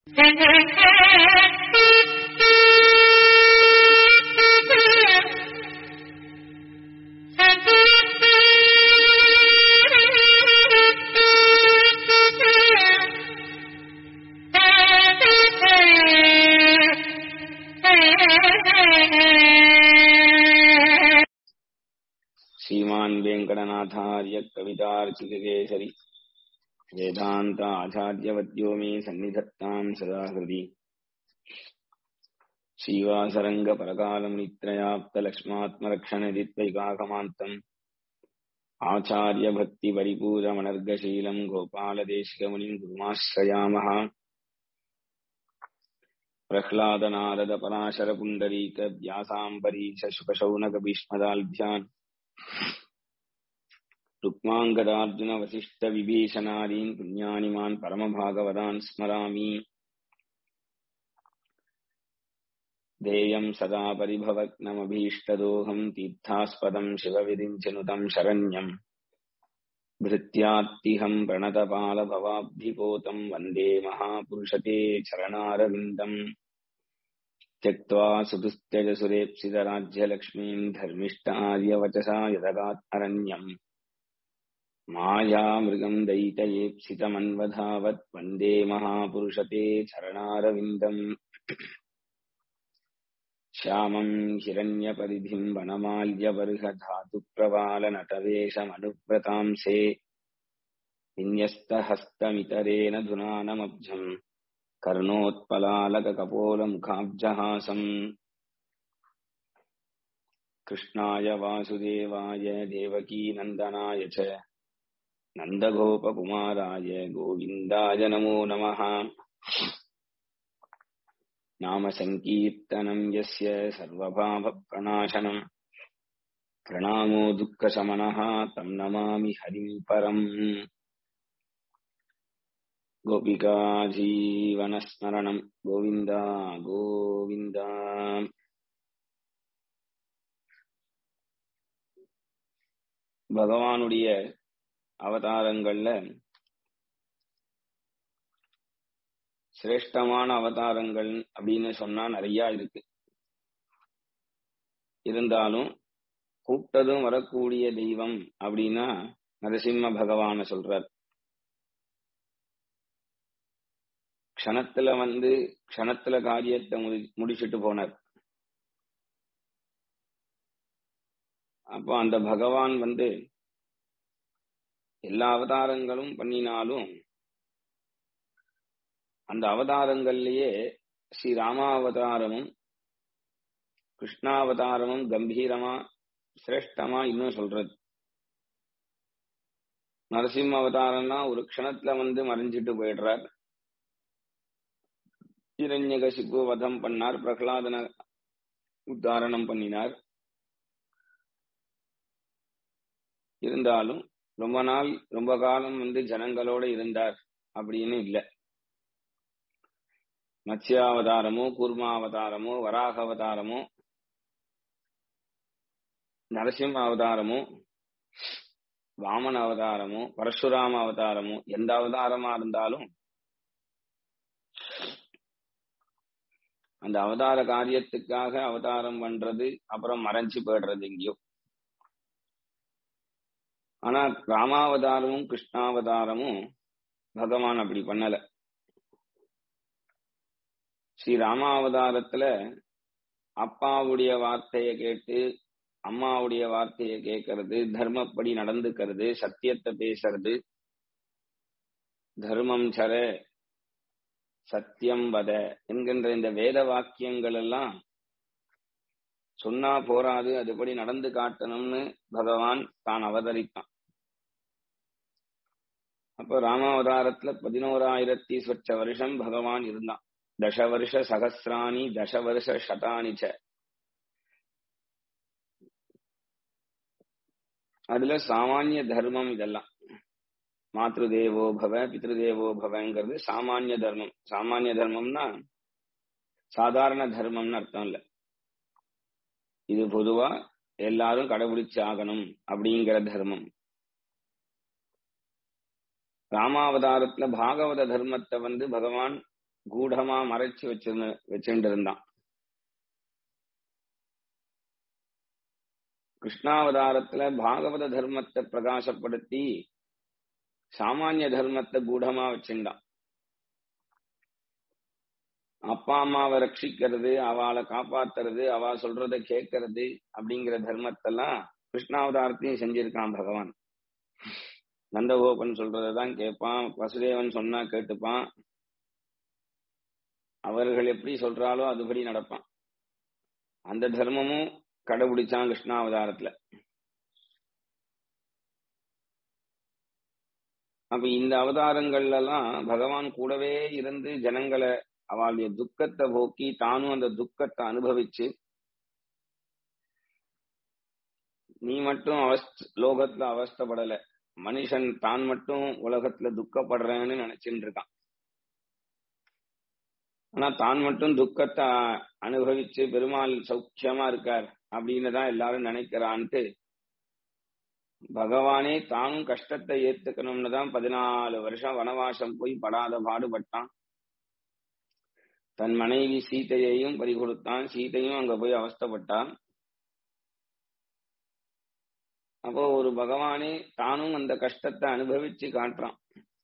श्रीमान् वेङ्कटनाथार्य कवितार्चिककेसरि वेदान्ताचार्यवद्यो मे सन्निधत्ताम् सदा हृदि श्रीवासरङ्गपरकालमुनित्रयाप्तलक्ष्मात्मरक्षणदित्वैकाकमान्तम् आचार्यभक्तिपरिपूरमनर्गशीलम् गोपालदेशिकमुनिम् गुरुमाश्रयामः प्रह्लादनारदपराशरपुण्डरीक व्यासाम्बरीश शुकशौनकभीष्मदाल्भ्यान् रुक्माङ्गदार्जुनवसिष्ठविभीषणादीन् पुण्यानिमान् परमभागवतान् स्मरामि ध्येयम् सदा परिभवग्नमभीष्टदोहम् तीर्थास्पदम् शिवविरिञ्चनुतम् शरण्यम् भृत्यात्तिहम् प्रणतपालभवाब्धिपोतम् वन्दे महापुरुषते चरणारविन्दम् त्यक्त्वा सुदुस्त्यजसुरेप्सितराज्यलक्ष्मीम् धर्मिष्ठार्यवचसा यदगात् अरण्यम् मायामृगम् दयितयेप्सितमन्वधावत् वन्दे महापुरुषते चरणारविन्दम् श्यामम् हिरण्यपरिधिम् वनमाल्यबर्हधातुप्रवालनटवेशमनुव्रतांसे विन्यस्तहस्तमितरेण धुनानमब्जम् कर्णोत्पलालककपोलमुखाब्जहासम् कृष्णाय वासुदेवाय देवकीनन्दनाय च नन्दगोपकुमाराय गोविन्दाय नमो नमः नाम सङ्कीर्तनम् यस्य सर्वभावप्रणाशनम् प्रणामो दुःखशमनः तम् नमामि हरिम् परम् गोपिकाजीवनस्मरणम् गोविन्द गोविन्द பகவானுடைய அவதாரங்கள்ல சிரேஷ்டமான அவதாரங்கள் அப்படின்னு சொன்னா நிறைய இருக்கு இருந்தாலும் கூப்பிட்டதும் வரக்கூடிய தெய்வம் அப்படின்னா நரசிம்ம பகவான சொல்றார் க்ஷணத்துல வந்து க்ஷணத்துல காரியத்தை முடி முடிச்சிட்டு போனார் அப்போ அந்த பகவான் வந்து எல்லா அவதாரங்களும் பண்ணினாலும் அந்த அவதாரங்கள்லயே ஸ்ரீ ராமாவதாரமும் கிருஷ்ணாவதாரமும் கம்பீரமா சிரேஷ்டமா இன்னும் சொல்றது நரசிம்ம அவதாரம்னா ஒரு க்ஷணத்துல வந்து மறைஞ்சிட்டு போயிடுறார் இரண்யகசிப்பு வதம் பண்ணார் பிரகலாதன உத்தாரணம் பண்ணினார் இருந்தாலும் ரொம்ப நாள் ரொம்ப காலம் வந்து ஜனங்களோட இருந்தார் அப்படின்னு இல்லை மத்ஸ்யாவதாரமோ கூர்மாவதாரமோ வராக அவதாரமோ நரசிம்ம அவதாரமோ வாமன அவதாரமோ பரசுராம அவதாரமோ எந்த அவதாரமா இருந்தாலும் அந்த அவதார காரியத்துக்காக அவதாரம் பண்றது அப்புறம் மறைஞ்சு போயிடுறது எங்கேயோ ஆனா ராமாவதாரமும் கிருஷ்ணாவதாரமும் பகவான் அப்படி பண்ணல ஸ்ரீ ராமாவதாரத்துல அப்பாவுடைய வார்த்தையை கேட்டு அம்மாவுடைய வார்த்தையை கேட்கறது தர்மப்படி நடந்துக்கிறது சத்தியத்தை பேசுறது தர்மம் சர சத்தியம் வத என்கின்ற இந்த வேத வாக்கியங்கள் எல்லாம் சொன்னா போராது அதுபடி நடந்து காட்டணும்னு பகவான் தான் அவதரித்தான் அப்போ ராமாவதாரத்துல பதினோராயிரத்தி சொச்ச வருஷம் பகவான் இருந்தான் தச வருஷ சகசிராணி தச வருஷ சதானிச்ச அதுல சாமானிய தர்மம் இதெல்லாம் மாத்ருதேவோ பவ பித்ருதேவோ பவங்கிறது சாமானிய தர்மம் சாமானிய தர்மம்னா சாதாரண தர்மம்னு அர்த்தம் இல்ல இது பொதுவா எல்லாரும் கடைபிடிச்சு ஆகணும் அப்படிங்கிற தர்மம் ராமாவதாரத்துல பாகவத தர்மத்தை வந்து பகவான் கூடமா மறைச்சு வச்சு வச்சுட்டு இருந்தான் கிருஷ்ணாவதாரத்துல பாகவத தர்மத்தை பிரகாசப்படுத்தி சாமானிய தர்மத்தை கூடமா வச்சுட்டான் அப்பா அம்மாவை ரட்சிக்கிறது அவளை காப்பாத்துறது அவ சொல்றத கேட்கறது அப்படிங்கிற தர்மத்தெல்லாம் கிருஷ்ணாவதாரத்தையும் செஞ்சிருக்கான் பகவான் நந்தகோபன் சொல்றதான் கேட்பான் வசுதேவன் சொன்னா கேட்டுப்பான் அவர்கள் எப்படி சொல்றாலோ அதுபடி நடப்பான் அந்த தர்மமும் கடைபிடிச்சான் கிருஷ்ணாவதாரத்துல அப்ப இந்த அவதாரங்கள்ல எல்லாம் பகவான் கூடவே இருந்து ஜனங்களை அவளுடைய துக்கத்தை போக்கி தானும் அந்த துக்கத்தை அனுபவிச்சு நீ மட்டும் அவஸ்த லோகத்துல அவஸ்தப்படல மனுஷன் தான் மட்டும் உலகத்துல துக்கப்படுறேன்னு நினைச்சுட்டு இருக்கான் ஆனா தான் மட்டும் துக்கத்தை அனுபவிச்சு பெருமாள் சௌக்கியமா இருக்கார் அப்படின்னு தான் எல்லாரும் நினைக்கிறான்ட்டு பகவானே தானும் கஷ்டத்தை ஏத்துக்கணும்னு தான் பதினாலு வருஷம் வனவாசம் போய் படாத பாடுபட்டான் தன் மனைவி சீதையையும் பறி கொடுத்தான் சீதையும் அங்க போய் அவஸ்தப்பட்டான் அப்போ ஒரு பகவானே தானும் அந்த கஷ்டத்தை அனுபவிச்சு காட்டுறான்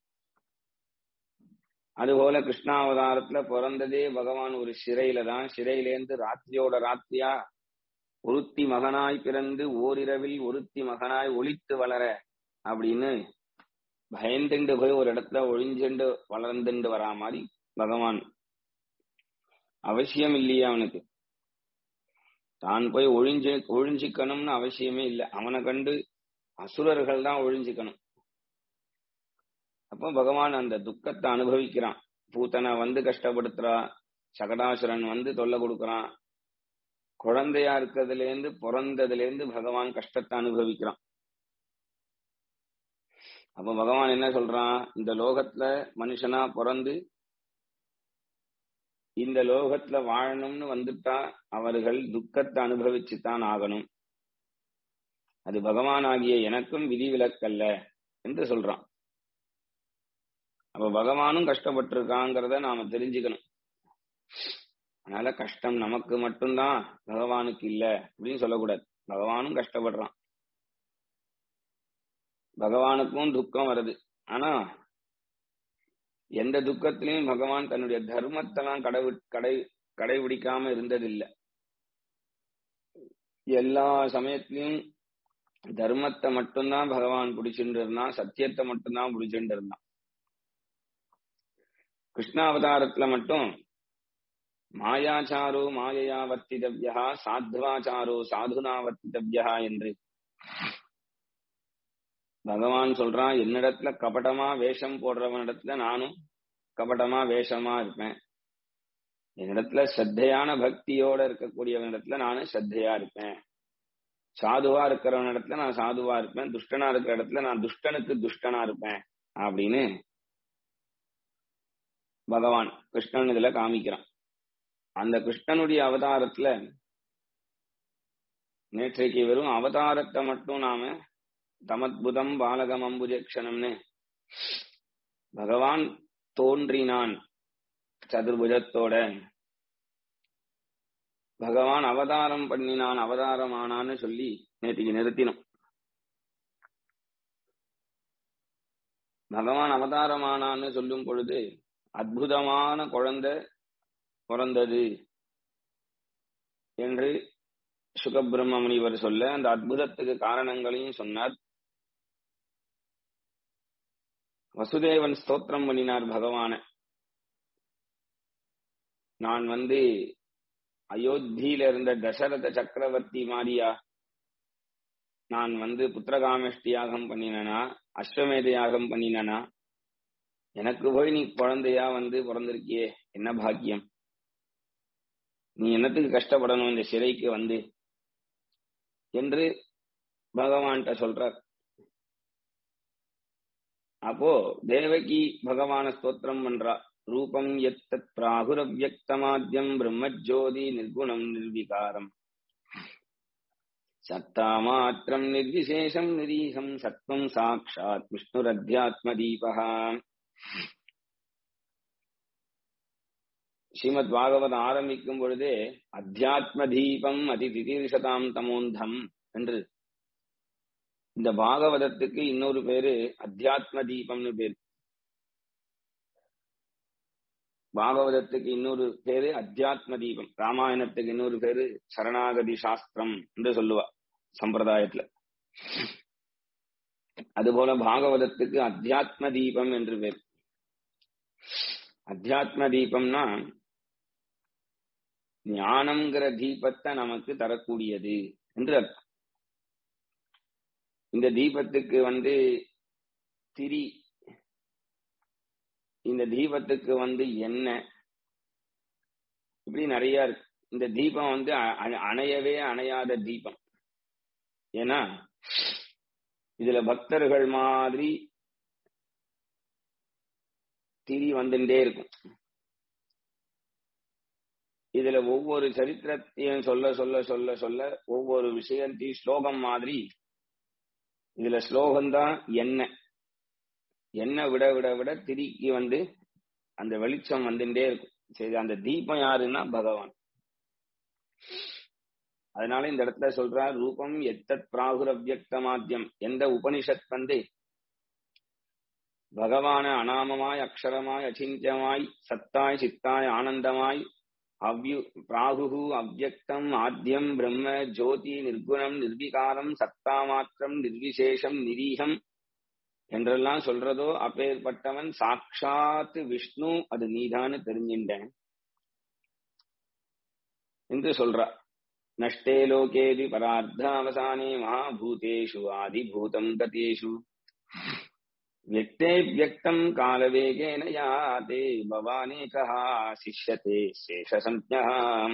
அதுபோல கிருஷ்ணாவதாரத்துல பிறந்ததே பகவான் ஒரு சிறையில தான் சிறையிலேருந்து ராத்திரியோட ராத்திரியா ஒருத்தி மகனாய் பிறந்து ஓரிரவில் ஒருத்தி மகனாய் ஒளித்து வளர அப்படின்னு பயந்துண்டு போய் ஒரு இடத்துல ஒழிஞ்சுண்டு வளர்ந்துண்டு வரா மாதிரி பகவான் அவசியம் இல்லையே அவனுக்கு தான் போய் ஒழிஞ்சு ஒழிஞ்சிக்கணும்னு அவசியமே இல்லை அவனை கண்டு அசுரர்கள் தான் ஒழிஞ்சுக்கணும் அப்போ பகவான் அந்த துக்கத்தை அனுபவிக்கிறான் பூத்தனை வந்து கஷ்டப்படுத்துறா சகடாசுரன் வந்து தொல்லை கொடுக்கறான் குழந்தையா இருக்கிறதுல இருந்து பிறந்ததுல இருந்து பகவான் கஷ்டத்தை அனுபவிக்கிறான் அப்ப பகவான் என்ன சொல்றான் இந்த லோகத்துல மனுஷனா பிறந்து இந்த லோகத்துல வாழணும்னு வந்துட்டா அவர்கள் துக்கத்தை அனுபவிச்சுத்தான் ஆகணும் அது பகவான் ஆகிய எனக்கும் விதிவிலக்கல்ல என்று சொல்றான் அப்ப பகவானும் கஷ்டப்பட்டிருக்காங்கிறத நாம தெரிஞ்சுக்கணும் அதனால கஷ்டம் நமக்கு மட்டும்தான் பகவானுக்கு இல்ல அப்படின்னு சொல்லக்கூடாது பகவானும் கஷ்டப்படுறான் பகவானுக்கும் துக்கம் வருது ஆனா எந்த துக்கத்திலையும் பகவான் தன்னுடைய தர்மத்தெல்லாம் கடை கடை கடைபிடிக்காம இருந்ததில்லை எல்லா சமயத்திலையும் தர்மத்தை மட்டும்தான் பகவான் பிடிச்சுட்டு இருந்தான் சத்தியத்தை மட்டும்தான் பிடிச்சுட்டு இருந்தான் கிருஷ்ணாவதாரத்துல மட்டும் மாயாச்சாரோ மாயையா வர்த்திதவ்யா சாத்வாச்சாரோ சாதுனா வர்த்திதவ்யா என்று பகவான் சொல்றான் என்னிடத்துல கபடமா வேஷம் போடுறவனிடத்துல நானும் கபடமா வேஷமா இருப்பேன் என்னிடத்துல ஸ்ரத்தையான பக்தியோட இருக்கக்கூடியவனிடத்துல நானும் ஸ்ரத்தையா இருப்பேன் சாதுவா இருக்கிறவனிடத்துல நான் சாதுவா இருப்பேன் துஷ்டனா இருக்கிற இடத்துல நான் துஷ்டனுக்கு துஷ்டனா இருப்பேன் அப்படின்னு பகவான் கிருஷ்ணன் இதுல காமிக்கிறான் அந்த கிருஷ்ணனுடைய அவதாரத்துல நேற்றைக்கு வெறும் அவதாரத்தை மட்டும் நாம தமத்புதம் பாலகம் அம்புஜக்ஷணம்னு பகவான் தோன்றினான் சதுர்புஜத்தோட பகவான் அவதாரம் பண்ணினான் அவதாரமானான்னு சொல்லி நேற்றுக்கு நிறுத்தினோம் பகவான் அவதாரமானான்னு சொல்லும் பொழுது அற்புதமான குழந்தை பிறந்தது என்று சுகபிரம்ம முனிவர் சொல்ல அந்த அற்புதத்துக்கு காரணங்களையும் சொன்னார் வசுதேவன் ஸ்தோத்திரம் பண்ணினார் பகவான நான் வந்து அயோத்தியில இருந்த தசரத சக்கரவர்த்தி மாரியா நான் வந்து புத்திரகாமஷ்டி யாகம் பண்ணினனா அஸ்வமேத யாகம் பண்ணினனா எனக்கு போய் நீ குழந்தையா வந்து பிறந்திருக்கியே என்ன பாக்கியம் நீ என்னத்துக்கு கஷ்டப்படணும் இந்த சிறைக்கு வந்து என்று பகவான்கிட்ட சொல்றார் அப்போ தேவகி பகவான ஸ்தோத்திரம் பண்றா ரூபம் எத்தத் பிராகுரவியக்தமாத்தியம் பிரம்மஜோதி நிர்குணம் நிர்விகாரம் சத்தா மாத்திரம் நிர்விசேஷம் நிரீகம் சத்வம் சாட்சாத் விஷ்ணுரத்தியாத்மதீபா ஸ்ரீமத் பாகவதம் ஆரம்பிக்கும் பொழுதே அத்தியாத்ம தீபம் அதி திதீர்ஷதாம் தமோந்தம் என்று இந்த பாகவதத்துக்கு இன்னொரு பேரு அத்தியாத்ம தீபம்னு பேரு பாகவதத்துக்கு இன்னொரு பேரு அத்தியாத்ம தீபம் ராமாயணத்துக்கு இன்னொரு பேரு சரணாகதி சாஸ்திரம் என்று சொல்லுவா சம்பிரதாயத்துல அதுபோல பாகவதத்துக்கு அத்தியாத்ம தீபம் என்று பேர் அத்தியாத்ம தீபம்னா ஞானம்ங்கிற தீபத்தை நமக்கு தரக்கூடியது என்று அர்த்தம் இந்த தீபத்துக்கு வந்து திரி இந்த தீபத்துக்கு வந்து என்ன இப்படி நிறைய இருக்கு இந்த தீபம் வந்து அணையவே அணையாத தீபம் ஏன்னா இதுல பக்தர்கள் மாதிரி திரி வந்துட்டே இருக்கும் இதுல ஒவ்வொரு சரித்திரத்தையும் சொல்ல சொல்ல சொல்ல சொல்ல ஒவ்வொரு விஷயத்தையும் ஸ்லோகம் மாதிரி இதுல ஸ்லோகம்தான் என்ன என்ன விட விட விட திரிக்கு வந்து அந்த வெளிச்சம் வந்துட்டே இருக்கும் சரி அந்த தீபம் யாருன்னா பகவான் அதனால இந்த இடத்துல சொல்றார் ரூபம் எத்தத் பிராகுர அவ்யக்த மாத்தியம் எந்த உபனிஷத் வந்து பகவான அனாமமாய் அக்ஷரமாய் அச்சிந்தியமாய் சத்தாய் சித்தாய் ஆனந்தமாய் அவ்யு பிராகு அவ்யக்தம் ஆத்தியம் பிரம்ம ஜோதி நிர்குணம் நிர்விகாரம் சத்தா மாத்திரம் நிர்விசேஷம் நிரீகம் என்றெல்லாம் சொல்றதோ அப்பேற்பட்டவன் சாட்சாத் விஷ்ணு அது நீதான்னு தெரிஞ்சின்றேன் என்று சொல்றா நஷ்டே லோகேதி பரார்த்தாவசானே மகாபூதேஷு ஆதிபூதம் கதேஷு व्यक्ते व्यक्तम् कालवेगेन याते भवानेकः சிஷ்யத்தே சேஷசஞ்ஞா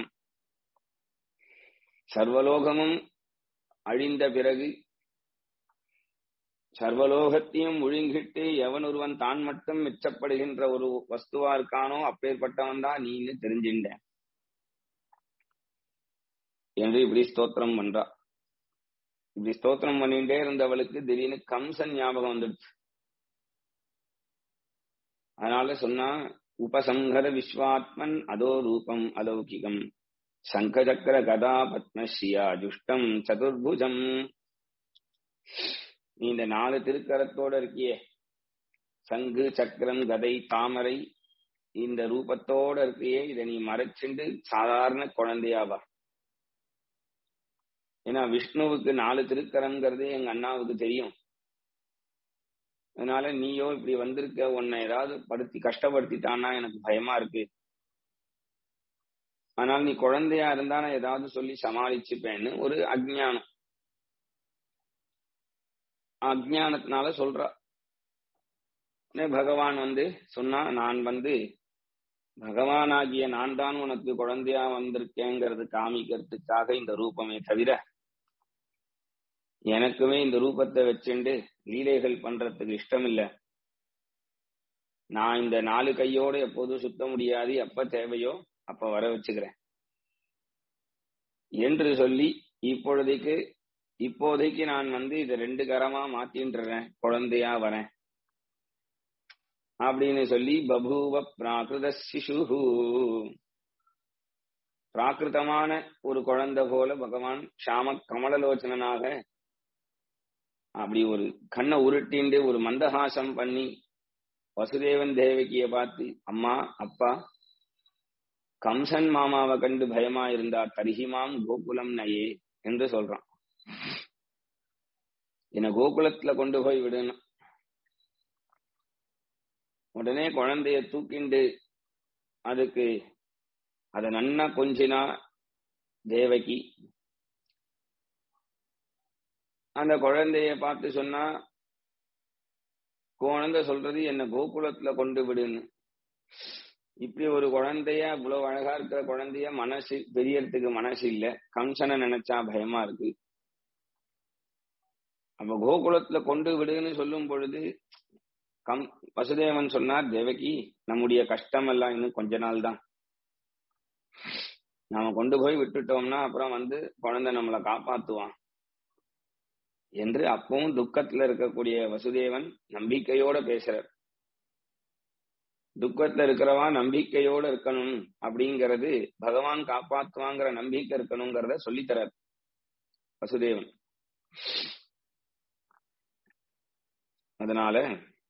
சர்வலோகமும் அழிந்த பிறகு சர்வலோகத்தையும் ஒழுங்கிட்டு எவன் ஒருவன் தான் மட்டும் மிச்சப்படுகின்ற ஒரு வஸ்துவா இருக்கானோ அப்பேற்பட்டவன் தான் நீன்னு தெரிஞ்சின்ற என்று இப்படி ஸ்தோத்திரம் பண்றா இப்படி ஸ்தோத்திரம் பண்ணிட்டே இருந்தவளுக்கு திடீர்னு கம்சன் ஞாபகம் வந்துடுச்சு அதனால சொன்னா உபசங்கர விஸ்வாத்மன் அதோ ரூபம் அலௌகிகம் சங்கசக்கர கதா பத்மஸ்ரீயா ஜுஷ்டம் சதுர்புஜம் நீ இந்த நாலு திருக்கரத்தோட இருக்கியே சங்கு சக்கரம் கதை தாமரை இந்த ரூபத்தோட இருக்கியே இதை நீ மறைச்சுண்டு சாதாரண குழந்தையாவா ஏன்னா விஷ்ணுவுக்கு நாலு திருக்கரங்கிறது எங்க அண்ணாவுக்கு தெரியும் அதனால நீயோ இப்படி வந்திருக்க உன்னை ஏதாவது படுத்தி கஷ்டப்படுத்திட்டான்னா எனக்கு பயமா இருக்கு ஆனால் நீ குழந்தையா இருந்தா நான் ஏதாவது சொல்லி சமாளிச்சுப்பேன்னு ஒரு அஜ்ஞானம் அஜ்ஞானத்தினால சொல்றா பகவான் வந்து சொன்னா நான் வந்து பகவானாகிய நான் தான் உனக்கு குழந்தையா வந்திருக்கேங்கிறது காமிக்கிறதுக்காக இந்த ரூபமே தவிர எனக்குமே இந்த ரூபத்தை வச்சுண்டு லீலைகள் பண்றதுக்கு இஷ்டம் இல்ல நான் இந்த நாலு கையோட எப்போதும் சுத்த முடியாது எப்ப தேவையோ அப்ப வர வச்சுக்கிறேன் என்று சொல்லி இப்பொழுதைக்கு இப்போதைக்கு நான் வந்து இதை ரெண்டு கரமா மாத்தின்றேன் குழந்தையா வரேன் அப்படின்னு சொல்லி பபூவ பிராகிருத சிசு பிராகிருதமான ஒரு குழந்தை போல பகவான் ஷாம கமலலோச்சனாக அப்படி ஒரு கண்ணை உருட்டிண்டு ஒரு மந்தஹாசம் பண்ணி வசுதேவன் தேவகிய பார்த்து அம்மா அப்பா கம்சன் மாமாவை கண்டு பயமா இருந்தா தரிகிமாம் கோகுலம் நயே என்று சொல்றான் என்ன கோகுலத்துல கொண்டு போய் விடணும் உடனே குழந்தைய தூக்கிண்டு அதுக்கு அத நன்னா கொஞ்சினா தேவகி அந்த குழந்தைய பார்த்து சொன்னா குழந்தை சொல்றது என்ன கோகுலத்துல கொண்டு விடுன்னு இப்படி ஒரு குழந்தைய இவ்வளவு அழகா இருக்கிற குழந்தைய மனசு பெரியறதுக்கு மனசு இல்ல கம்சனை நினைச்சா பயமா இருக்கு அப்ப கோகுலத்துல கொண்டு விடுன்னு சொல்லும் பொழுது கம் வசுதேவன் சொன்னார் தேவகி நம்முடைய கஷ்டம் எல்லாம் இன்னும் கொஞ்ச நாள் தான் நாம கொண்டு போய் விட்டுட்டோம்னா அப்புறம் வந்து குழந்தை நம்மளை காப்பாத்துவான் என்று அப்பவும் துக்கத்துல இருக்கக்கூடிய வசுதேவன் நம்பிக்கையோட பேசுறார் துக்கத்துல இருக்கிறவா நம்பிக்கையோட இருக்கணும் அப்படிங்கறது பகவான் காப்பாத்துவாங்கிற நம்பிக்கை இருக்கணுங்கிறத சொல்லித்தரார் வசுதேவன் அதனால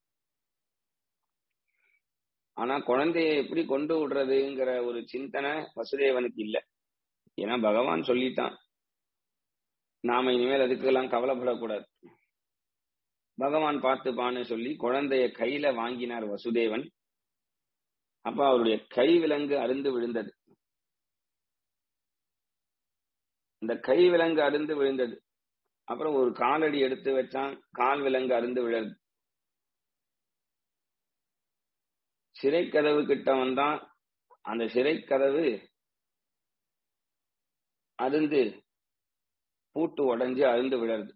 ஆனா குழந்தைய எப்படி கொண்டு விடுறதுங்கிற ஒரு சிந்தனை வசுதேவனுக்கு இல்ல ஏன்னா பகவான் சொல்லிட்டான் நாம இனிமேல் அதுக்கெல்லாம் கவலைப்படக்கூடாது பகவான் பார்த்துப்பான்னு சொல்லி குழந்தைய கையில வாங்கினார் வசுதேவன் அப்ப அவருடைய கை விலங்கு அருந்து விழுந்தது இந்த கை விலங்கு அருந்து விழுந்தது அப்புறம் ஒரு காலடி எடுத்து வச்சான் கால் விலங்கு அருந்து விழது சிறை கதவு கிட்ட வந்தான் அந்த சிறை கதவு அருந்து பூட்டு உடஞ்சு அருந்து விழருது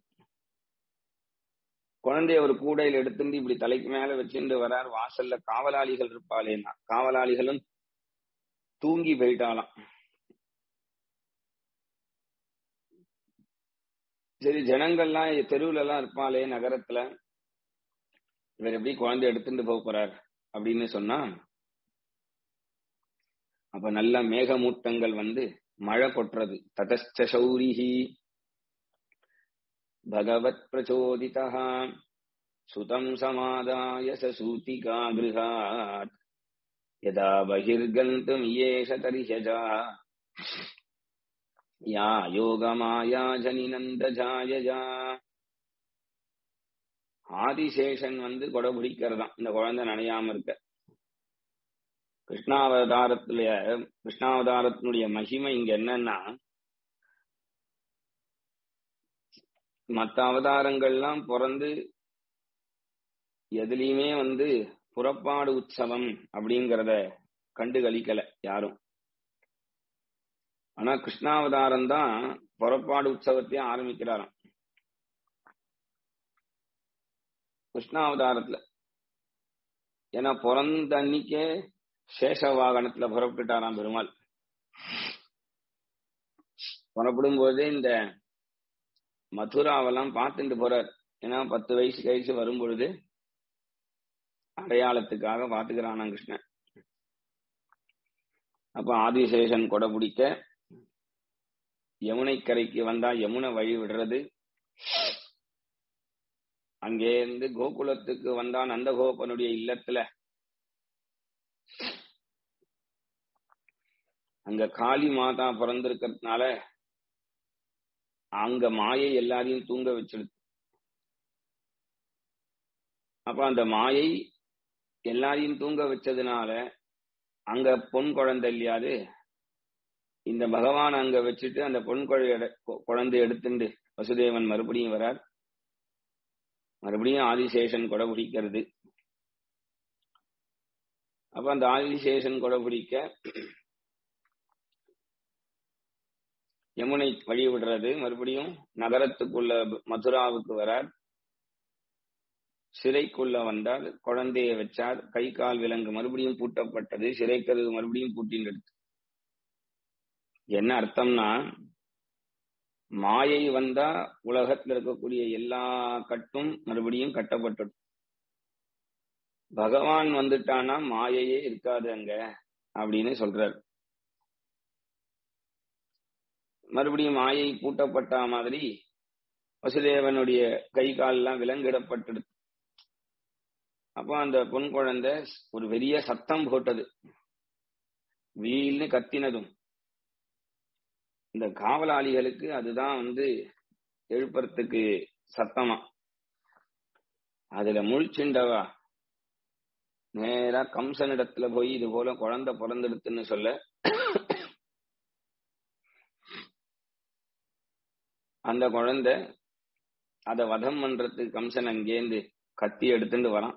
குழந்தைய ஒரு கூடையில் எடுத்துட்டு இப்படி தலைக்கு மேல வச்சுட்டு வரார் வாசல்ல காவலாளிகள் இருப்பாளேன்னா காவலாளிகளும் தூங்கி போயிட்டாலாம் சரி ஜனங்கள்லாம் தெருவுல எல்லாம் இருப்பாளே நகரத்துல இவர் எப்படி குழந்தை எடுத்துட்டு போக போறார் அப்படின்னு சொன்னா அப்ப நல்ல மேகமூட்டங்கள் வந்து மழை கொட்டுறது ததச்ச சௌரிஹி பகவத் பிரச்சோதிதா சுதம் சமாதாய சூத்திகா கிருஹாத் யதா பகிர்கந்தும் ஏஷ தரிஹஜா யா யோகமாயா ஜனிநந்தஜாயஜா ஆதிசேஷன் வந்து கொடை பிடிக்கிறதாம் இந்த குழந்தை நனையாம இருக்க கிருஷ்ணாவதாரத்துல கிருஷ்ணாவதாரத்தினுடைய மகிமை இங்க என்னன்னா மத்த அவதாரங்கள்லாம் பிறந்து எதுலயுமே வந்து புறப்பாடு உற்சவம் அப்படிங்கறத கண்டு கழிக்கல யாரும் ஆனா கிருஷ்ணாவதாரம் தான் புறப்பாடு உற்சவத்தையும் ஆரம்பிக்கிறாராம் கிருஷ்ணாவதாரத்துல ஏன்னா பிறந்த அன்னைக்கே சேஷ வாகனத்துல புறப்பட்டுட்டாராம் பெருமாள் புறப்படும் போதே இந்த மதுராவெல்லாம் பார்த்துட்டு போறார் ஏன்னா பத்து வயசு கழிச்சு வரும் பொழுது அடையாளத்துக்காக பாத்துக்கிறானாம் கிருஷ்ணன் அப்ப ஆதிசேஷன் கொடை பிடிக்க யமுனை கரைக்கு வந்தா யமுனை வழி விடுறது அங்கே இருந்து கோகுலத்துக்கு வந்தா நந்தகோபனுடைய இல்லத்துல அங்க காளி மாதா பிறந்திருக்கிறதுனால அங்க மாயை எல்லாரையும் தூங்க வச்சிடுது அப்ப அந்த மாயை எல்லாரையும் தூங்க வச்சதுனால அங்க பொன் குழந்தை இல்லையாது இந்த பகவான் அங்க வச்சுட்டு அந்த பொன் குழந்தை குழந்தை எடுத்துட்டு வசுதேவன் மறுபடியும் வரார் மறுபடியும் ஆதிசேஷன் கொடை பிடிக்கிறது அப்ப அந்த ஆதிசேஷன் கொடை பிடிக்க யமுனை வழி விடுறது மறுபடியும் நகரத்துக்குள்ள மதுராவுக்கு வரார் சிறைக்குள்ள வந்தால் குழந்தைய வச்சார் கை கால் விலங்கு மறுபடியும் பூட்டப்பட்டது சிறைக்கதவு மறுபடியும் பூட்டின்றது என்ன அர்த்தம்னா மாயை வந்தா உலகத்துல இருக்கக்கூடிய எல்லா கட்டும் மறுபடியும் கட்டப்பட்டது பகவான் வந்துட்டானா மாயையே இருக்காது அங்க அப்படின்னு சொல்றார் மறுபடியும் மாயை பூட்டப்பட்ட மாதிரி வசுதேவனுடைய கை கால்லாம் விலங்கிடப்பட்டது அப்போ அந்த பொன் குழந்தை ஒரு பெரிய சத்தம் போட்டது வீல்னு கத்தினதும் இந்த காவலாளிகளுக்கு அதுதான் வந்து எழுப்புறதுக்கு சத்தமா அதுல முழிச்சுண்டவா நேரா கம்சனிடத்துல போய் இது போல குழந்தை பிறந்தெடுத்துன்னு சொல்ல அந்த குழந்தை அத வதம் பண்றதுக்கு கம்சன் அங்கேருந்து கத்தி எடுத்துட்டு வரான்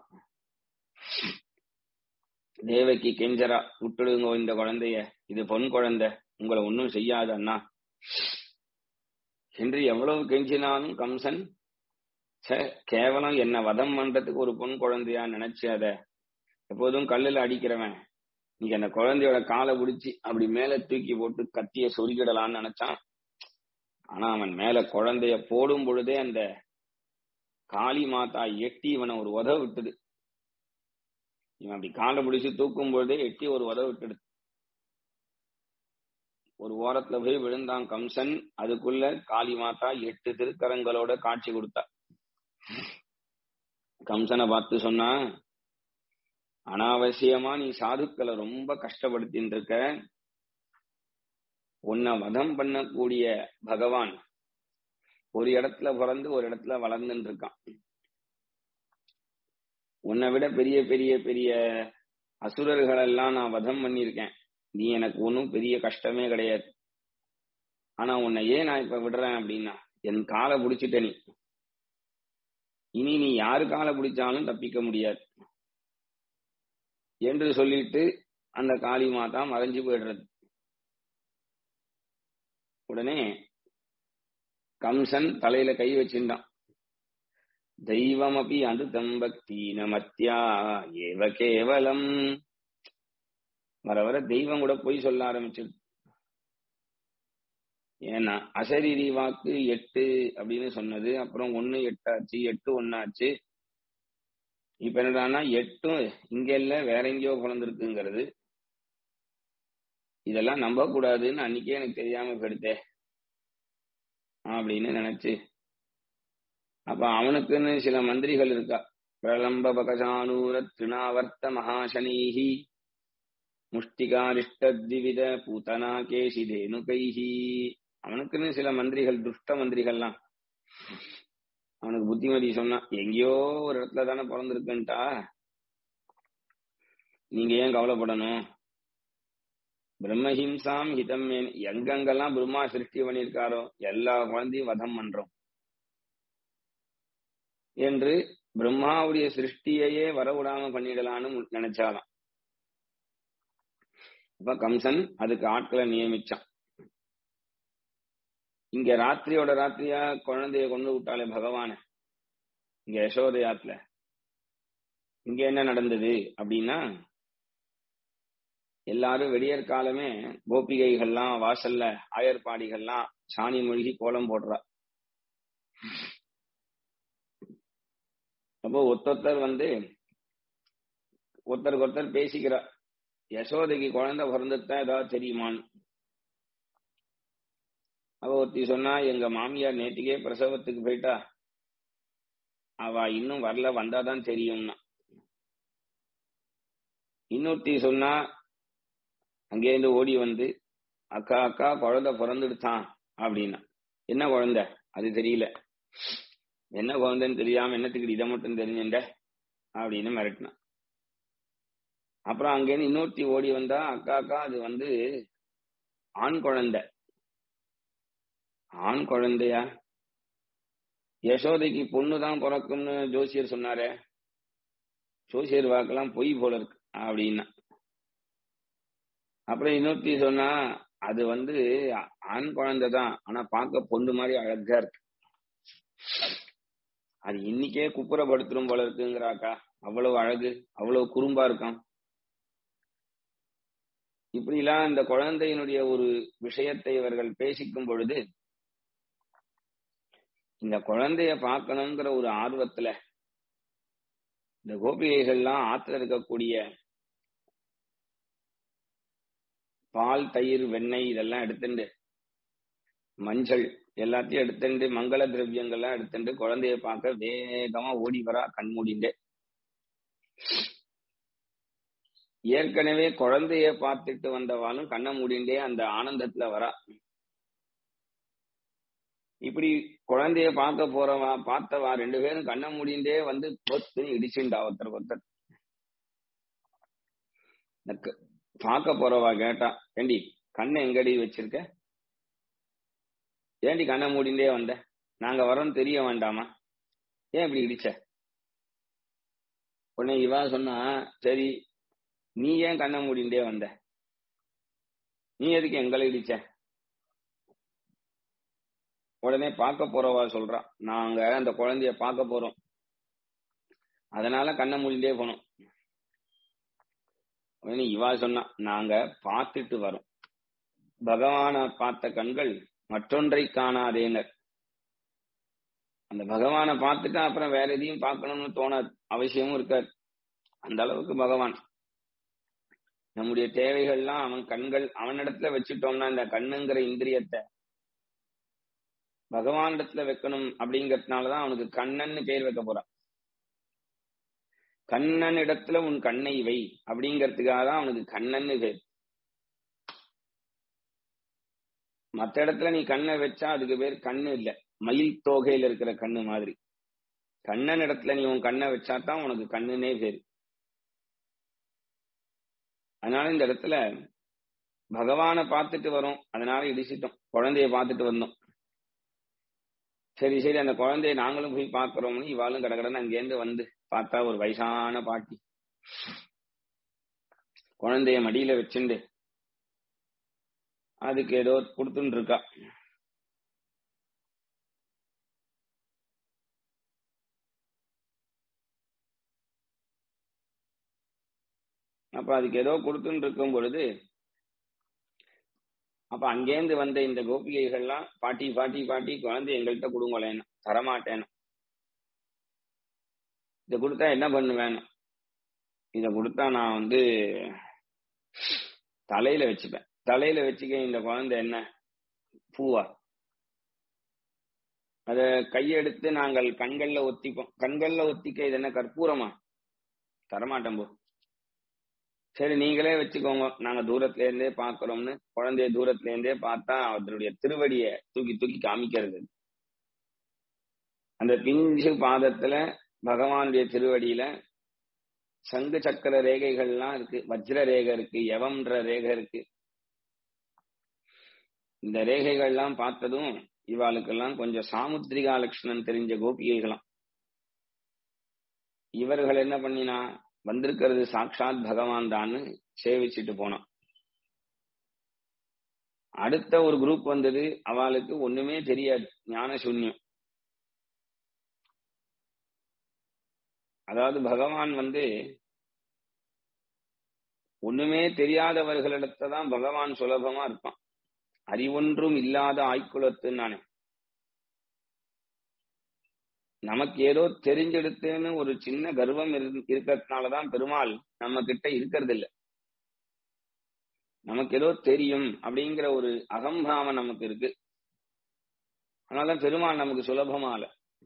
தேவகி கெஞ்சரா விட்டுடுங்க இந்த குழந்தைய இது பொன் குழந்தை உங்களை ஒன்னும் செய்யாது அண்ணா என்று எவ்வளவு கெஞ்சினாலும் கம்சன் கேவலம் என்ன வதம் பண்றதுக்கு ஒரு பொன் குழந்தையா நினைச்சு அத எப்போதும் கல்லுல அடிக்கிறவன் நீங்க அந்த குழந்தையோட காலை பிடிச்சி அப்படி மேல தூக்கி போட்டு கத்திய சொருகிடலான்னு நினைச்சான் ஆனா அவன் மேல குழந்தைய போடும் பொழுதே அந்த காளி மாதா எட்டி இவனை ஒரு உதவ விட்டுது இவன் அப்படி காலை பிடிச்சு தூக்கும் பொழுதே எட்டி ஒரு உதவு விட்டுடு ஒரு ஓரத்துல போய் விழுந்தான் கம்சன் அதுக்குள்ள காளி மாதா எட்டு திருக்கரங்களோட காட்சி கொடுத்தா கம்சனை பார்த்து சொன்னா அனாவசியமா நீ சாதுக்களை ரொம்ப கஷ்டப்படுத்தின்னு இருக்க உன்னை வதம் பண்ணக்கூடிய பகவான் ஒரு இடத்துல பிறந்து ஒரு இடத்துல வளர்ந்துட்டு இருக்கான் உன்னை விட பெரிய பெரிய பெரிய அசுரர்கள் எல்லாம் நான் வதம் பண்ணியிருக்கேன் நீ எனக்கு ஒன்றும் பெரிய கஷ்டமே கிடையாது ஆனா உன்னை ஏன் நான் இப்ப விடுறேன் அப்படின்னா என் காலை பிடிச்சிட்ட நீ இனி நீ யாரு காலை பிடிச்சாலும் தப்பிக்க முடியாது என்று சொல்லிட்டு அந்த காளி மாதா மறைஞ்சு போயிடுறது உடனே கம்சன் தலையில கை வச்சிருந்தான் தெய்வம் அப்படி அது தம்பக்தி நமத்தியா ஏவ கேவலம் வர வர தெய்வம் கூட பொய் சொல்ல ஆரம்பிச்சிருது ஏன்னா அசரீரி வாக்கு எட்டு அப்படின்னு சொன்னது அப்புறம் ஒன்னு எட்டாச்சு எட்டு ஒன்னாச்சு இப்ப என்னடான்னா எட்டும் இங்க இல்ல வேற எங்கேயோ பிறந்திருக்குங்கிறது இதெல்லாம் நம்ப கூடாதுன்னு அன்னைக்கே எனக்கு தெரியாம போயிடுத்தே அப்படின்னு நினைச்சு அப்ப அவனுக்குன்னு சில மந்திரிகள் இருக்கா பிரலம்ப பகசானூர திருணாவர்த்த மகாசனீஹி முஷ்டிகாரிஷ்டத்விவித பூதனா கேசி தேனுகைஹி அவனுக்குன்னு சில மந்திரிகள் துஷ்ட மந்திரிகள்லாம் அவனுக்கு புத்திமதி சொன்னா எங்கேயோ ஒரு இடத்துல தானே பிறந்திருக்குன்ட்டா நீங்க ஏன் கவலைப்படணும் பிரம்மஹிம்சாம் ஹிதம் எங்கெங்கெல்லாம் பிரம்மா சிருஷ்டி பண்ணியிருக்காரோ எல்லா குழந்தையும் வதம் பண்றோம் என்று பிரம்மாவுடைய சிருஷ்டியையே வரவிடாம பண்ணிடலான்னு நினைச்சாலாம் அப்ப கம்சன் அதுக்கு ஆட்களை நியமிச்சான் இங்க ராத்திரியோட ராத்திரியா குழந்தைய கொண்டு விட்டாலே பகவான இங்க யசோதயாத்துல இங்க என்ன நடந்தது அப்படின்னா எல்லாரும் வெடியற் காலமே கோபிகைகள்லாம் வாசல்ல ஆயர்பாடிகள்லாம் சாணி மொழிகி கோலம் போடுறா அப்போ ஒத்தொத்தர் வந்து ஒருத்தருக்கு ஒருத்தர் பேசிக்கிறா யசோதைக்கு குழந்தை பிறந்துதான் ஏதாவது தெரியுமான்னு அவ ஒருத்தி சொன்னா எங்க மாமியார் நேற்றுக்கே பிரசவத்துக்கு போயிட்டா அவ இன்னும் வரல வந்தாதான் தெரியும்னா இன்னொருத்தி சொன்னா அங்கேருந்து ஓடி வந்து அக்கா அக்கா குழந்தை பிறந்துடுத்தான் அப்படின்னா என்ன குழந்தை அது தெரியல என்ன குழந்தைன்னு தெரியாம என்னத்துக்கு இதை மட்டும் தெரிஞ்சுண்ட அப்படின்னு மிரட்டினான் அப்புறம் அங்கேருந்து இன்னொருத்தி ஓடி வந்தா அக்கா அக்கா அது வந்து ஆண் குழந்தை ஆண் குழந்தையா யசோதைக்கு பொண்ணுதான் பிறக்கும்னு ஜோசியர் சொன்னாரே ஜோசியர் வாக்கெல்லாம் பொய் போல இருக்கு அப்படின்னா அப்புறம் இன்னொருத்தி சொன்னா அது வந்து ஆண் குழந்தை தான் ஆனா பார்க்க பொண்ணு மாதிரி அழகா இருக்கு அது இன்னைக்கே குப்புறப்படுத்துரும் போல இருக்குங்கிறாக்கா அவ்வளவு அழகு அவ்வளவு குறும்பா இருக்கான் இப்படிலாம் இந்த குழந்தையினுடைய ஒரு விஷயத்தை இவர்கள் பேசிக்கும் பொழுது இந்த குழந்தைய பார்க்கணுங்கிற ஒரு ஆர்வத்துல இந்த கோபிகைகள்லாம் ஆத்துல இருக்கக்கூடிய பால் தயிர் வெண்ணெய் இதெல்லாம் எடுத்துண்டு மஞ்சள் எல்லாத்தையும் எடுத்துட்டு மங்கள திரவியங்கள்லாம் எடுத்துட்டு குழந்தைய பார்க்க வேகமா ஓடி வரா கண் மூடிண்டு ஏற்கனவே குழந்தைய பார்த்துட்டு வந்தவாலும் கண்ணை மூடிண்டே அந்த ஆனந்தத்துல வரா இப்படி குழந்தைய பார்க்க போறவா பார்த்தவா ரெண்டு பேரும் கண்ணை மூடிண்டே வந்து பொத்துன்னு இடிச்சுண்டா ஒருத்தருக்கு ஒருத்தர் பார்க்க போறவா கேட்டா ஏண்டி கண்ணை எங்கடி வச்சிருக்க ஏண்டி கண்ணை மூடிண்டே வந்த நாங்க வரோம் தெரிய வேண்டாமா ஏன் இப்படி இடிச்ச உடனே இவா சொன்னா சரி நீ ஏன் கண்ணை மூடிண்டே வந்த நீ எதுக்கு எங்களை இடிச்ச உடனே பார்க்க போறவா சொல்றா நாங்க அந்த குழந்தைய பார்க்க போறோம் அதனால கண்ணை மூடிண்டே போனோம் உடனே இவா சொன்னா நாங்க பார்த்துட்டு வரோம் பகவான பார்த்த கண்கள் மற்றொன்றை காணாதேனர் அந்த பகவானை பார்த்துட்டா அப்புறம் வேற எதையும் பார்க்கணும்னு தோணாது அவசியமும் இருக்காது அந்த அளவுக்கு பகவான் நம்முடைய தேவைகள்லாம் அவன் கண்கள் அவனிடத்துல வச்சுட்டோம்னா இந்த கண்ணுங்கிற இந்திரியத்தை பகவான் இடத்துல வைக்கணும் அப்படிங்கறதுனாலதான் அவனுக்கு கண்ணன்னு பேர் வைக்க போறான் கண்ணன் இடத்துல உன் கண்ணை வை அப்படிங்கறதுக்காக தான் அவனுக்கு கண்ணன்னு பேர் மத்த இடத்துல நீ கண்ணை வச்சா அதுக்கு பேர் கண்ணு இல்ல மயில் தோகையில இருக்கிற கண்ணு மாதிரி கண்ணன் இடத்துல நீ உன் கண்ணை வச்சா தான் உனக்கு கண்ணுனே பேரு அதனால இந்த இடத்துல பகவானை பார்த்துட்டு வரோம் அதனால இடிச்சிட்டோம் குழந்தைய பார்த்துட்டு வந்தோம் சரி சரி அந்த குழந்தைய நாங்களும் போய் பார்க்கிறோம்னு இவாளும் கடகடன்னு அங்கேருந்து வந்து பார்த்தா ஒரு வயசான பாட்டி குழந்தைய மடியில வச்சுண்டு அதுக்கு ஏதோ கொடுத்துட்டு இருக்கா அப்ப அதுக்கு ஏதோ கொடுத்துட்டு இருக்கும் பொழுது அப்ப அங்கேருந்து வந்த இந்த கோபிகைகள்லாம் பாட்டி பாட்டி பாட்டி குழந்தை எங்கள்கிட்ட கொடுங்களேன்னு தரமாட்டேன்னு இதை கொடுத்தா என்ன பண்ணுவேன் இத கொடுத்தா நான் வந்து தலையில வச்சுப்பேன் தலையில வச்சுக்க இந்த குழந்தை என்ன பூவா அத கையெடுத்து நாங்கள் கண்கள்ல ஒத்திப்போம் கண்கள்ல ஒத்திக்க இது என்ன கற்பூரமா தரமாட்டோம் போ சரி நீங்களே வச்சுக்கோங்க நாங்க தூரத்துல இருந்தே பாக்குறோம்னு குழந்தைய தூரத்துல இருந்தே பார்த்தா அவருடைய திருவடிய தூக்கி தூக்கி காமிக்கிறது அந்த பிஞ்சு பாதத்துல பகவானுடைய திருவடியில சங்கு சக்கர ரேகைகள்லாம் இருக்கு வஜ்ர ரேகை இருக்கு யவம்ன்ற ரேகை இருக்கு இந்த ரேகைகள்லாம் பார்த்ததும் இவாளுக்கெல்லாம் கொஞ்சம் சாமுத்திரிகா லட்சணம் தெரிஞ்ச கோபிகைகளாம் இவர்கள் என்ன பண்ணினா வந்திருக்கிறது சாட்சாத் பகவான் தான் சேவிச்சுட்டு போனான் அடுத்த ஒரு குரூப் வந்தது அவளுக்கு ஒண்ணுமே தெரியாது ஞான சூன்யம் அதாவது பகவான் வந்து ஒண்ணுமே தெரியாதவர்களிடத்த தான் பகவான் சுலபமா இருப்பான் அறிவொன்றும் இல்லாத ஆய்க்குலத்துன்னு நானே நமக்கு ஏதோ தெரிஞ்செடுத்துன்னு ஒரு சின்ன கர்வம் இருக்கிறதுனாலதான் பெருமாள் நம்ம கிட்ட இருக்கிறது இல்ல நமக்கு ஏதோ தெரியும் அப்படிங்கிற ஒரு அகம்பாவம் நமக்கு இருக்கு அதனாலதான் பெருமாள் நமக்கு சுலபமால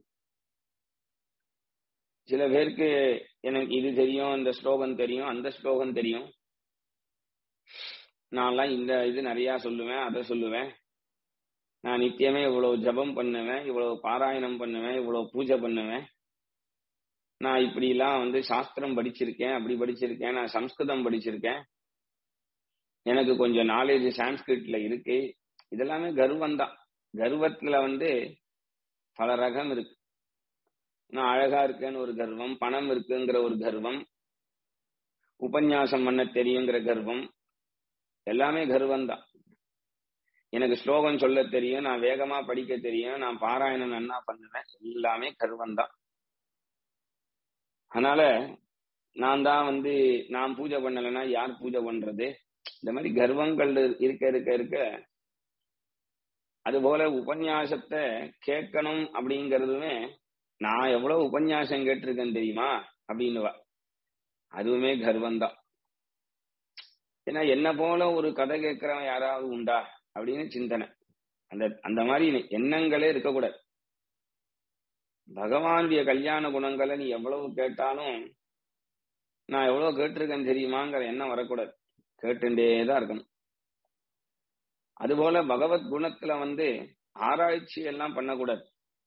சில பேருக்கு எனக்கு இது தெரியும் இந்த ஸ்லோகம் தெரியும் அந்த ஸ்லோகம் தெரியும் நான்லாம் இந்த இது நிறைய சொல்லுவேன் அதை சொல்லுவேன் நான் நித்தியமே இவ்வளவு ஜபம் பண்ணுவேன் இவ்வளவு பாராயணம் பண்ணுவேன் இவ்வளவு பூஜை பண்ணுவேன் நான் இப்படி எல்லாம் வந்து சாஸ்திரம் படிச்சிருக்கேன் அப்படி படிச்சிருக்கேன் நான் சம்ஸ்கிருதம் படிச்சிருக்கேன் எனக்கு கொஞ்சம் நாலேஜ் சான்ஸ்கிரிட்ல இருக்கு இதெல்லாமே கர்வம் தான் கர்வத்துல வந்து பல ரகம் இருக்கு நான் அழகா இருக்கேன்னு ஒரு கர்வம் பணம் இருக்குங்கிற ஒரு கர்வம் உபன்யாசம் பண்ண தெரியுங்கிற கர்வம் எல்லாமே கர்வம் தான் எனக்கு ஸ்லோகம் சொல்ல தெரியும் நான் வேகமா படிக்க தெரியும் நான் பாராயணம் நன்னா பண்ணுவேன் எல்லாமே கர்வம் தான் அதனால நான் தான் வந்து நான் பூஜை பண்ணலைன்னா யார் பூஜை பண்றது இந்த மாதிரி கர்வங்கள் இருக்க இருக்க இருக்க அது போல உபன்யாசத்தை கேட்கணும் அப்படிங்கறதுமே நான் எவ்வளவு உபன்யாசம் கேட்டிருக்கேன் தெரியுமா அப்படின்னுவா அதுவுமே கர்வம் தான் ஏன்னா என்ன போல ஒரு கதை கேட்கிறவன் யாராவது உண்டா அப்படின்னு சிந்தனை அந்த அந்த மாதிரி எண்ணங்களே இருக்கக்கூடாது பகவானுடைய கல்யாண குணங்களை நீ எவ்வளவு கேட்டாலும் நான் எவ்வளவு கேட்டிருக்கேன் தெரியுமாங்கிற எண்ணம் வரக்கூடாது கேட்டுட்டே தான் இருக்கணும் அதுபோல பகவத் குணத்துல வந்து ஆராய்ச்சி எல்லாம் பண்ணக்கூடாது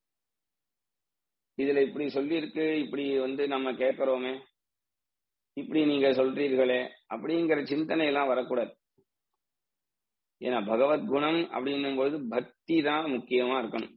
இதுல இப்படி சொல்லி இருக்கு இப்படி வந்து நம்ம கேட்கிறோமே இப்படி நீங்க சொல்றீர்களே அப்படிங்கிற சிந்தனை எல்லாம் வரக்கூடாது ஏன்னா பகவத் குணம் அப்படின்னும் பொழுது பக்தி தான் முக்கியமா இருக்கணும்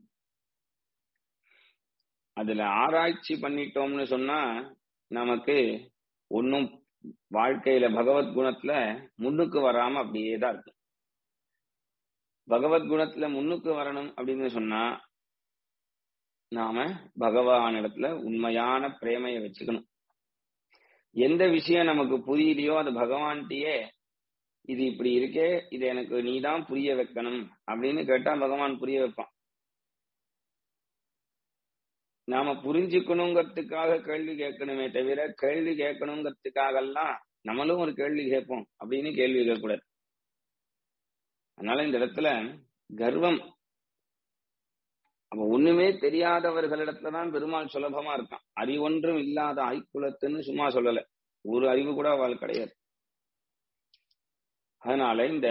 அதுல ஆராய்ச்சி பண்ணிட்டோம்னு சொன்னா நமக்கு ஒன்னும் வாழ்க்கையில பகவத் குணத்துல முன்னுக்கு வராம அப்படியே தான் இருக்கும் பகவத் குணத்துல முன்னுக்கு வரணும் அப்படின்னு சொன்னா நாம பகவானிடத்துல உண்மையான பிரேமைய வச்சுக்கணும் எந்த விஷயம் நமக்கு புரியலையோ அது பகவான்கிட்டயே இது இப்படி இருக்கே இது எனக்கு நீதான் புரிய வைக்கணும் அப்படின்னு கேட்டா பகவான் புரிய வைப்பான் நாம புரிஞ்சுக்கணுங்கிறதுக்காக கேள்வி கேட்கணுமே தவிர கேள்வி கேட்கணுங்கிறதுக்காக எல்லாம் நம்மளும் ஒரு கேள்வி கேட்போம் அப்படின்னு கேள்வி கேட்கக்கூடாது அதனால இந்த இடத்துல கர்வம் அப்ப ஒண்ணுமே தெரியாதவர்களிடத்துலதான் பெருமாள் சுலபமா இருக்கான் அறிவொன்றும் இல்லாத ஐக்குலத்துன்னு சும்மா சொல்லல ஒரு அறிவு கூட அவள் கிடையாது அதனால இந்த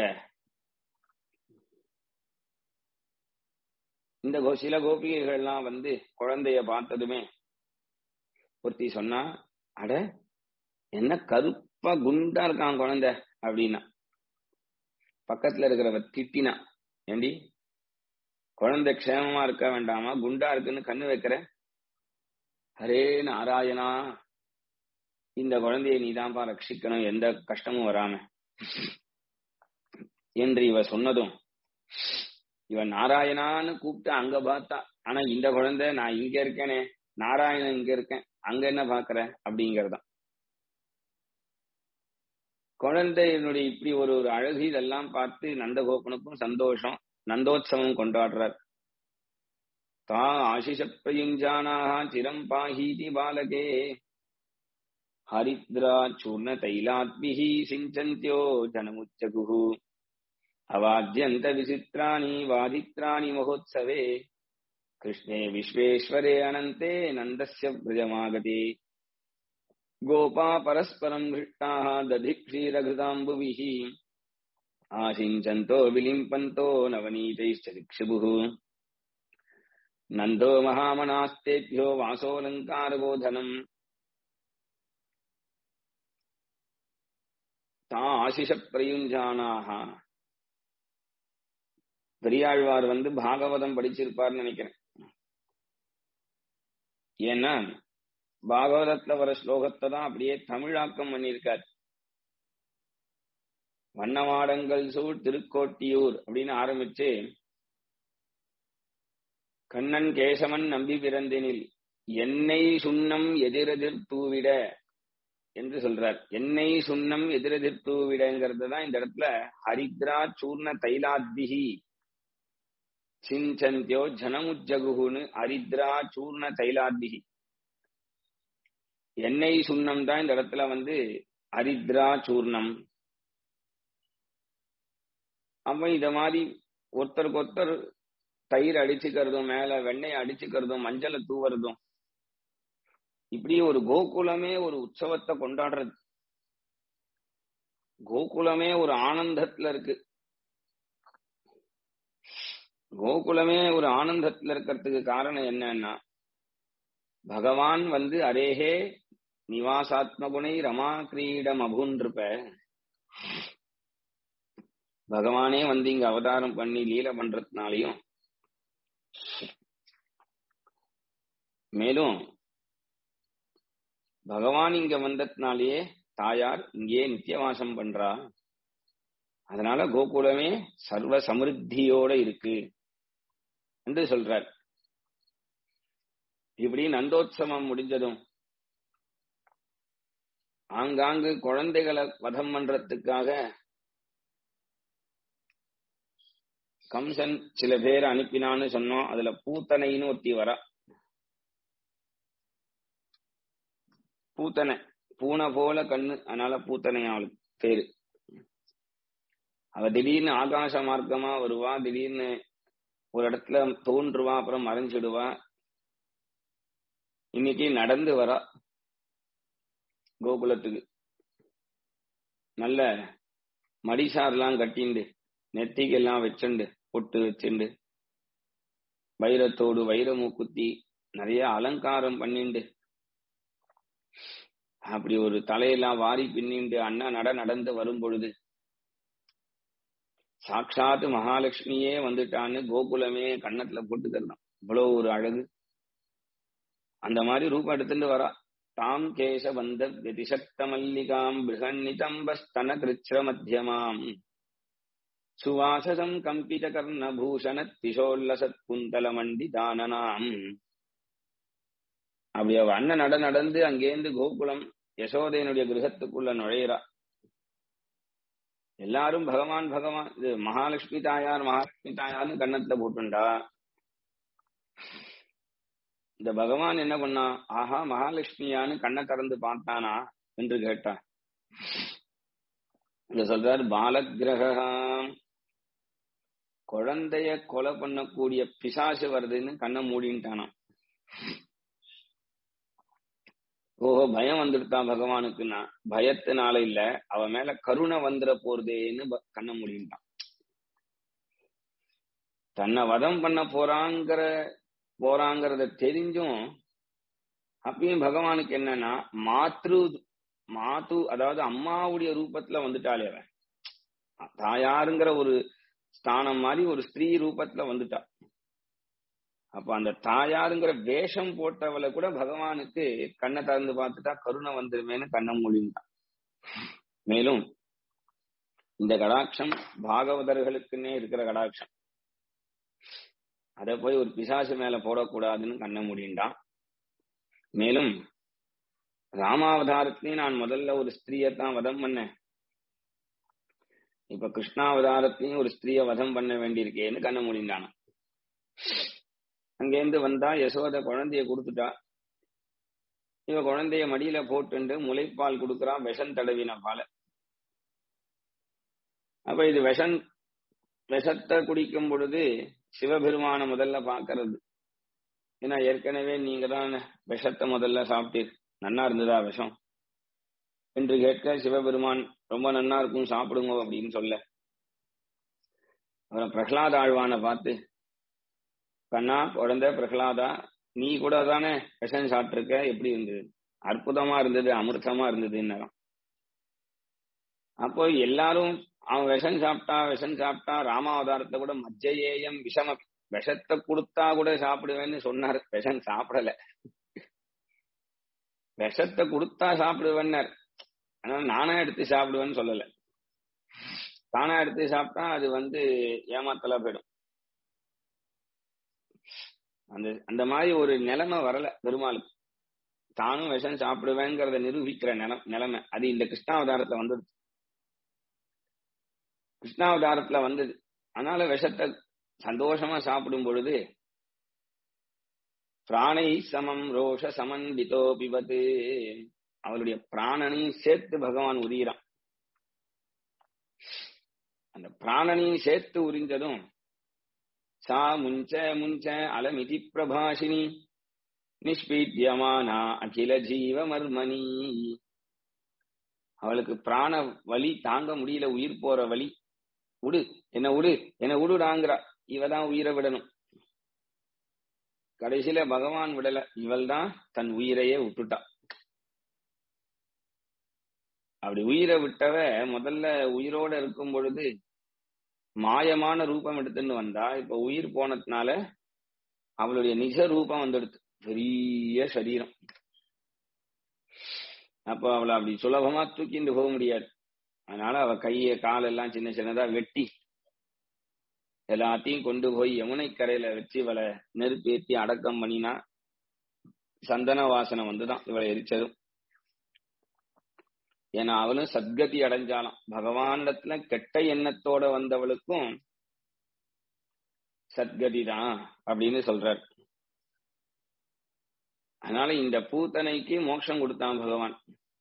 இந்த கோ- சில கோபிகைகள்லாம் வந்து குழந்தைய பார்த்ததுமே ஒருத்தி சொன்னா அட என்ன கருப்பா குண்டா இருக்கான் குழந்தை அப்படின்னா பக்கத்துல இருக்கிறவ திட்டினா ஏண்டி குழந்தை க்ஷேமமா இருக்க வேண்டாமா குண்டா இருக்குன்னு கண்ணு வைக்கிற ஹரே நாராயணா இந்த குழந்தையை நீதான்ப்பா ரட்சிக்கணும் எந்த கஷ்டமும் வராம என்று இவ சொன்னதும் இவன் நாராயணான்னு கூப்பிட்டு அங்க பார்த்தா ஆனா இந்த குழந்தை நான் இங்க இருக்கேனே நாராயணன் இங்க இருக்கேன் அங்க என்ன பாக்குற அப்படிங்கறதான் குழந்தையினுடைய இப்படி ஒரு ஒரு அழகு இதெல்லாம் பார்த்து நந்தகோபனுக்கும் சந்தோஷம் நந்தோத்சவம் கொண்டாடுறார் தா ஆசிஷ பிரயுஞ்சானாக சிரம் பாஹீதி பாலகே ஹரித்ரா சூர்ண தைலாத்பிஹி சிஞ்சந்தியோ ஜனமுச்சகுஹு அவாத்யந்த விசித்ராணி வாதித்ராணி மகோத்சவே கிருஷ்ணே விஸ்வேஸ்வரே அனந்தே நந்தஸ்ய பிரஜமாகதே गोपा परस्परम् हृष्टाः दधिक्षीरघृताम्बुभिः आशिञ्चन्तो विलिम्पन्तो नवनीतैश्च दिक्षुभुः नन्दो महामनास्तेभ्यो वासोऽलङ्कारबोधनम् தா ஆசிஷ பிரயுஞ்சானாக பெரியாழ்வார் வந்து பாகவதம் படிச்சிருப்பார்னு நினைக்கிறேன் ஏன்னா பாகவதத்துல வர ஸ்லோகத்தை தான் அப்படியே தமிழாக்கம் பண்ணியிருக்கார் வண்ணமாடங்கள் சூழ் திருக்கோட்டியூர் அப்படின்னு ஆரம்பிச்சு கண்ணன் கேசவன் நம்பி பிறந்தெனில் எண்ணெய் சுண்ணம் எதிரெதிர் தூவிட என்று சொல்றார் எண்ணெய் சுண்ணம் எதிரெதிர் தூவிடங்கிறது தான் இந்த இடத்துல ஹரித்ரா சூர்ண தைலாத்பிகி சிஞ்சந்தியோ ஜனமுஜகுன்னு ஹரித்ரா சூர்ண தைலாத்பிகி எண்ணெய் சுண்ணம் தான் இந்த இடத்துல வந்து ஹரித்ரா சூர்ணம் அப்ப இத மாதிரி ஒருத்தருக்கு ஒருத்தர் தயிர் அடிச்சுக்கிறதும் மேல வெண்ணெய் அடிச்சுக்கிறதும் மஞ்சளை தூவுறதும் இப்படி ஒரு கோகுலமே ஒரு உற்சவத்தை கொண்டாடுறது கோகுலமே ஒரு ஆனந்தத்துல இருக்கு கோகுலமே ஒரு ஆனந்தத்துல இருக்கிறதுக்கு காரணம் என்னன்னா பகவான் வந்து அரேஹே நிவாசாத்மகுணை ரமா கிரீடம் அபுன்றிருப்ப பகவானே வந்து இங்க அவதாரம் பண்ணி லீல பண்றதுனாலையும் மேலும் பகவான் இங்க வந்ததுனாலேயே தாயார் இங்கேயே நித்தியவாசம் பண்றா அதனால கோகுலமே சர்வ சமிருத்தியோட இருக்கு என்று சொல்றார் இப்படி நந்தோத்சவம் முடிஞ்சதும் ஆங்காங்கு குழந்தைகளை வதம் பண்றதுக்காக கம்சன் சில பேர் அனுப்பினான்னு சொன்னோம் அதுல பூத்தனைன்னு ஒருத்தி வரா பூத்தனை பூனை போல கண்ணு அதனால பூத்தனை அவளுக்கு பேரு அவ திடீர்னு ஆகாச மார்க்கமா வருவா திடீர்னு ஒரு இடத்துல தோன்றுவா அப்புறம் மறைஞ்சிடுவா இன்னைக்கு நடந்து வரா கோகுலத்துக்கு நல்ல மடிசார்லாம் கட்டிண்டு நெத்திக்கெல்லாம் வச்சுண்டு பொட்டு வச்சுண்டு வைரத்தோடு வைர மூக்குத்தி நிறைய அலங்காரம் பண்ணிண்டு அப்படி ஒரு தலையெல்லாம் வாரி பின்னிண்டு அண்ணா நட நடந்து வரும் பொழுது சாட்சாத்து மகாலட்சுமியே வந்துட்டான்னு கோகுலமே கன்னத்துல போட்டுக்கிறதான் இவ்வளவு ஒரு அழகு அந்த மாதிரி ரூபம் எடுத்துட்டு வரா தாம் கேச வந்த வெதிசக்த மல்லிகாம் பிருகன்னிதம்பஸ்தன கிருச்ர மத்தியமாம் சுவாசசம் கம்பித கர்ண பூஷண திசோல்லசத் குந்தல மண்டி தானனாம் அப்படி அவ அண்ணன் நட நடந்து அங்கேருந்து கோகுலம் யசோதையனுடைய கிரகத்துக்குள்ள நுழையிறா எல்லாரும் பகவான் பகவான் இது மகாலட்சுமி தாயார் மகாலட்சுமி தாயார்னு கன்னத்துல போட்டுண்டா இந்த பகவான் என்ன பண்ணா ஆஹா மகாலட்சுமியான்னு கண்ணை திறந்து பார்த்தானா என்று கேட்டான் இங்க சொல்றாரு பாலகிரகம் குழந்தைய கொலை பண்ணக்கூடிய பிசாசு வருதுன்னு கண்ணை மூடின்ட்டானாம் ஓஹோ பயம் வந்துடுதான் பகவானுக்குன்னா பயத்தினால இல்ல அவ மேல கருணை வந்துட போறதேன்னு ப- கண்ணை மூடின்ட்டான் தன்னை வதம் பண்ண போறாங்கிற போறாங்கிறத தெரிஞ்சும் அப்பயும் பகவானுக்கு என்னன்னா மாத்ரு மாத்து அதாவது அம்மாவுடைய ரூபத்துல வந்துட்டாளே அவன் தாயாருங்கிற ஒரு ஸ்தானம் மாதிரி ஒரு ஸ்திரீ ரூபத்துல வந்துட்டா அப்ப அந்த தாயாருங்கிற வேஷம் போட்டவளை கூட பகவானுக்கு கண்ணை திறந்து பார்த்துட்டா கருணை வந்துருமேன்னு கண்ணை மூடிட்டான் மேலும் இந்த கடாட்சம் பாகவதர்களுக்குன்னே இருக்கிற கடாட்சம் அத போய் ஒரு பிசாசு மேல போடக்கூடாதுன்னு கண்ணை மூடிண்டான் மேலும் ராமாவதாரத்திலையும் நான் முதல்ல ஒரு ஸ்திரீயத்தான் வதம் பண்ணேன் இப்ப கிருஷ்ணாவதாரத்திலையும் ஒரு ஸ்திரீய வதம் பண்ண வேண்டியிருக்கேன்னு கண்ணை மூடிண்டான் அங்கேருந்து வந்தா யசோத குழந்தைய கொடுத்துட்டா இவ குழந்தைய மடியில போட்டுண்டு முளைப்பால் கொடுக்கறான் விஷம் தடவின பால அப்ப இது விஷம் விஷத்தை குடிக்கும் பொழுது சிவபெருமான முதல்ல பாக்குறது ஏன்னா ஏற்கனவே நீங்க தான் விஷத்தை முதல்ல சாப்பிட்டீர் நன்னா இருந்ததா விஷம் என்று கேட்க சிவபெருமான் ரொம்ப நன்னா இருக்கும் சாப்பிடுங்க அப்படின்னு சொல்ல அப்புறம் பிரகலாத ஆழ்வானை பார்த்து கண்ணா குழந்தை பிரகலாதா நீ கூட தானே விஷம் சாப்பிட்டிருக்க எப்படி இருந்தது அற்புதமா இருந்தது அமிர்தமா இருந்ததுன்னு அப்போ எல்லாரும் அவன் விஷம் சாப்பிட்டா விஷம் சாப்பிட்டா ராமாவதாரத்தை கூட மஜ்ஜயேயம் விஷம விஷத்தை கொடுத்தா கூட சாப்பிடுவேன்னு சொன்னார் விஷம் சாப்பிடல விஷத்தை கொடுத்தா சாப்பிடுவேன்னார் ஆனா நானா எடுத்து சாப்பிடுவேன்னு சொல்லல தானா எடுத்து சாப்பிட்டா அது வந்து ஏமாத்தலா போயிடும் அந்த அந்த மாதிரி ஒரு நிலைமை வரல பெருமாளுக்கு தானும் விஷம் சாப்பிடுவேங்கிறத நிரூபிக்கிற நிலம் நிலைமை அது இந்த கிருஷ்ணாவதாரத்துல வந்தது கிருஷ்ணாவதாரத்துல வந்தது அதனால விஷத்தை சந்தோஷமா சாப்பிடும் பொழுது பிராணை சமம் ரோஷ சமன்பிதோ பிபத்து அவளுடைய பிராணனையும் சேர்த்து பகவான் உரியிறான் அந்த பிராணனையும் சேர்த்து உறிஞ்சதும் சா முஞ்ச முஞ்ச அலமிதி பிரபாஷினி நிஷ்பீட்யமானா அகில ஜீவ மர்மணி அவளுக்கு பிராண வலி தாங்க முடியல உயிர் போற வலி உடு என்ன உடு என்ன உடுடாங்கிறா இவதான் உயிரை விடணும் கடைசியில பகவான் விடல இவள் தான் தன் உயிரையே விட்டுட்டா அப்படி உயிரை விட்டவ முதல்ல உயிரோட இருக்கும் பொழுது மாயமான ரூபம் எடுத்துன்னு வந்தா இப்ப உயிர் போனதுனால அவளுடைய நிஜ ரூபம் வந்துடுது பெரிய சரீரம் அப்ப அவளை அப்படி சுலபமா தூக்கிட்டு போக முடியாது அதனால அவ கைய காலெல்லாம் சின்ன சின்னதா வெட்டி எல்லாத்தையும் கொண்டு போய் யமுனை கரையில வச்சு இவளை நெருப்பேத்தி அடக்கம் பண்ணினா சந்தன வாசனை வந்துதான் இவளை எரிச்சதும் ஏன்னா அவளும் சத்கதி அடைஞ்சாலாம் பகவானிடத்துல கெட்ட எண்ணத்தோட வந்தவளுக்கும் சத்கதி தான் அப்படின்னு சொல்றார் அதனால இந்த பூத்தனைக்கு மோட்சம் கொடுத்தான் பகவான்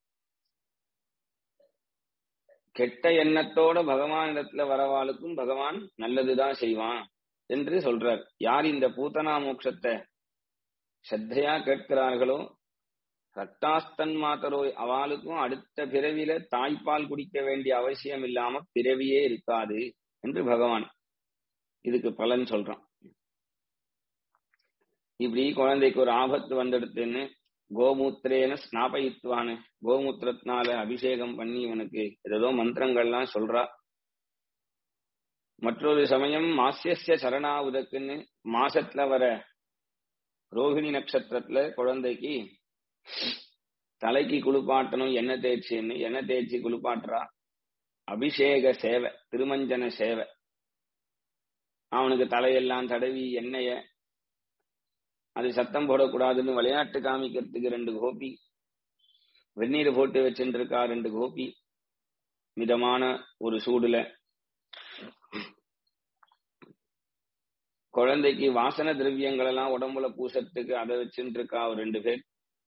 கெட்ட எண்ணத்தோட பகவானிடத்துல வரவாளுக்கும் பகவான் நல்லதுதான் செய்வான் என்று சொல்றார் யார் இந்த பூத்தனா மோட்சத்தை ஸ்ரத்தையா கேட்கிறார்களோ ரத்தாஸ்தன் மாத்தரோ அவளுக்கும் அடுத்த பிறவில தாய்ப்பால் குடிக்க வேண்டிய அவசியம் இல்லாம பிறவியே இருக்காது என்று பகவான் இதுக்கு பலன் சொல்றான் இப்படி குழந்தைக்கு ஒரு ஆபத்து வந்துடுத்துன்னு கோமூத்திரேன ஸ்நாபயித்துவானு கோமூத்திரத்தினால அபிஷேகம் பண்ணி இவனுக்கு ஏதோ மந்திரங்கள்லாம் சொல்றா மற்றொரு சமயம் மாசிய சரணாவுதக்குன்னு மாசத்துல வர ரோஹிணி நட்சத்திரத்துல குழந்தைக்கு தலைக்கு குளிப்பாட்டணும் எண்ணெய் தேய்ச்சின்னு எண்ணெய் தேய்ச்சி குளிப்பாட்டுறா அபிஷேக சேவை திருமஞ்சன சேவை அவனுக்கு தலையெல்லாம் தடவி எண்ணெய அது சத்தம் போடக்கூடாதுன்னு விளையாட்டு காமிக்கிறதுக்கு ரெண்டு கோபி வெந்நீர் போட்டு வச்சுட்டு இருக்கா ரெண்டு கோபி மிதமான ஒரு சூடுல குழந்தைக்கு வாசன திரவியங்கள் எல்லாம் உடம்புல பூசத்துக்கு அதை வச்சுட்டு இருக்கா ஒரு ரெண்டு பேர்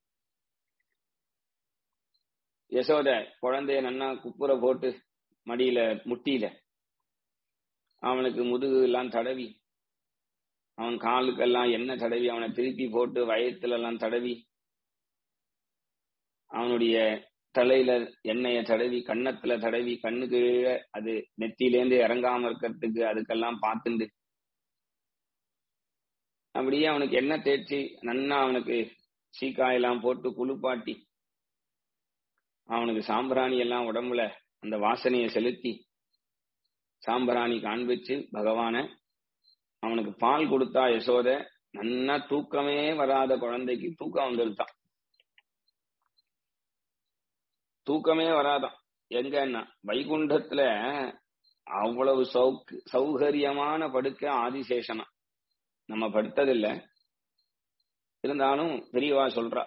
யசோத குழந்தைய நன்னா குப்புற போட்டு மடியில முட்டியில அவனுக்கு முதுகு எல்லாம் தடவி அவன் காலுக்கெல்லாம் எண்ணெய் தடவி அவனை திருப்பி போட்டு வயத்துல எல்லாம் தடவி அவனுடைய தலையில எண்ணெய தடவி கன்னத்துல தடவி கண்ணுக்கு கீழே அது நெத்தியிலேந்து இறங்காம இருக்கிறதுக்கு அதுக்கெல்லாம் பார்த்துண்டு அப்படியே அவனுக்கு எண்ணெய் தேய்ச்சி நன்னா அவனுக்கு சீக்காயெல்லாம் போட்டு குளிப்பாட்டி அவனுக்கு சாம்பிராணி எல்லாம் உடம்புல அந்த வாசனையை செலுத்தி சாம்பிராணி காண்பிச்சு பகவான அவனுக்கு பால் கொடுத்தா யசோத நன்னா தூக்கமே வராத குழந்தைக்கு தூக்கம் வந்துருத்தான் தூக்கமே வராதான் எங்கன்னா வைகுண்டத்துல அவ்வளவு சௌக் சௌகரியமான படுக்க ஆதிசேஷனா நம்ம படுத்ததில்ல இருந்தாலும் பெரியவா சொல்றா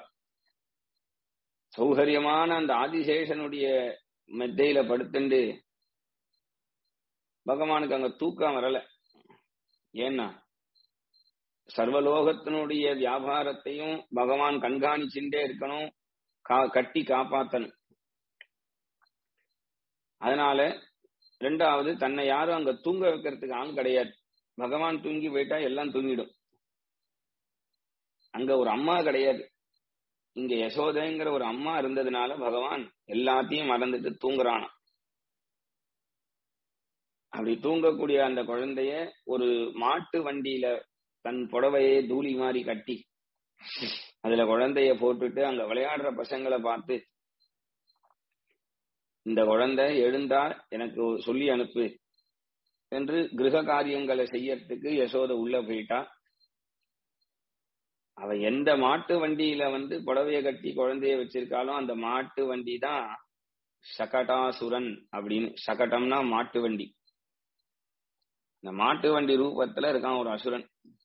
சௌகரியமான அந்த ஆதிசேஷனுடைய மெத்தையில படுத்துண்டு பகவானுக்கு அங்க தூக்கம் வரல ஏன்னா சர்வலோகத்தினுடைய வியாபாரத்தையும் பகவான் கண்காணிச்சுட்டே இருக்கணும் கா கட்டி காப்பாத்தணும் அதனால ரெண்டாவது தன்னை யாரும் அங்க தூங்க வைக்கிறதுக்கு ஆள் கிடையாது பகவான் தூங்கி போயிட்டா எல்லாம் தூங்கிடும் அங்க ஒரு அம்மா கிடையாது இங்க யசோதைங்கிற ஒரு அம்மா இருந்ததுனால பகவான் எல்லாத்தையும் மறந்துட்டு தூங்குறானாம் அப்படி தூங்கக்கூடிய அந்த குழந்தைய ஒரு மாட்டு வண்டியில தன் புடவையே தூளி மாதிரி கட்டி அதுல குழந்தைய போட்டுட்டு அங்க விளையாடுற பசங்களை பார்த்து இந்த குழந்தை எழுந்தா எனக்கு சொல்லி அனுப்பு என்று கிரக காரியங்களை செய்யறதுக்கு யசோத உள்ள போயிட்டா அவ எந்த மாட்டு வண்டியில வந்து புடவைய கட்டி குழந்தைய வச்சிருக்காலும் அந்த மாட்டு வண்டி தான் சகடாசுரன் அப்படின்னு சகடம்னா மாட்டு வண்டி இந்த மாட்டு வண்டி ரூபத்துல இருக்கான் ஒரு அசுரன்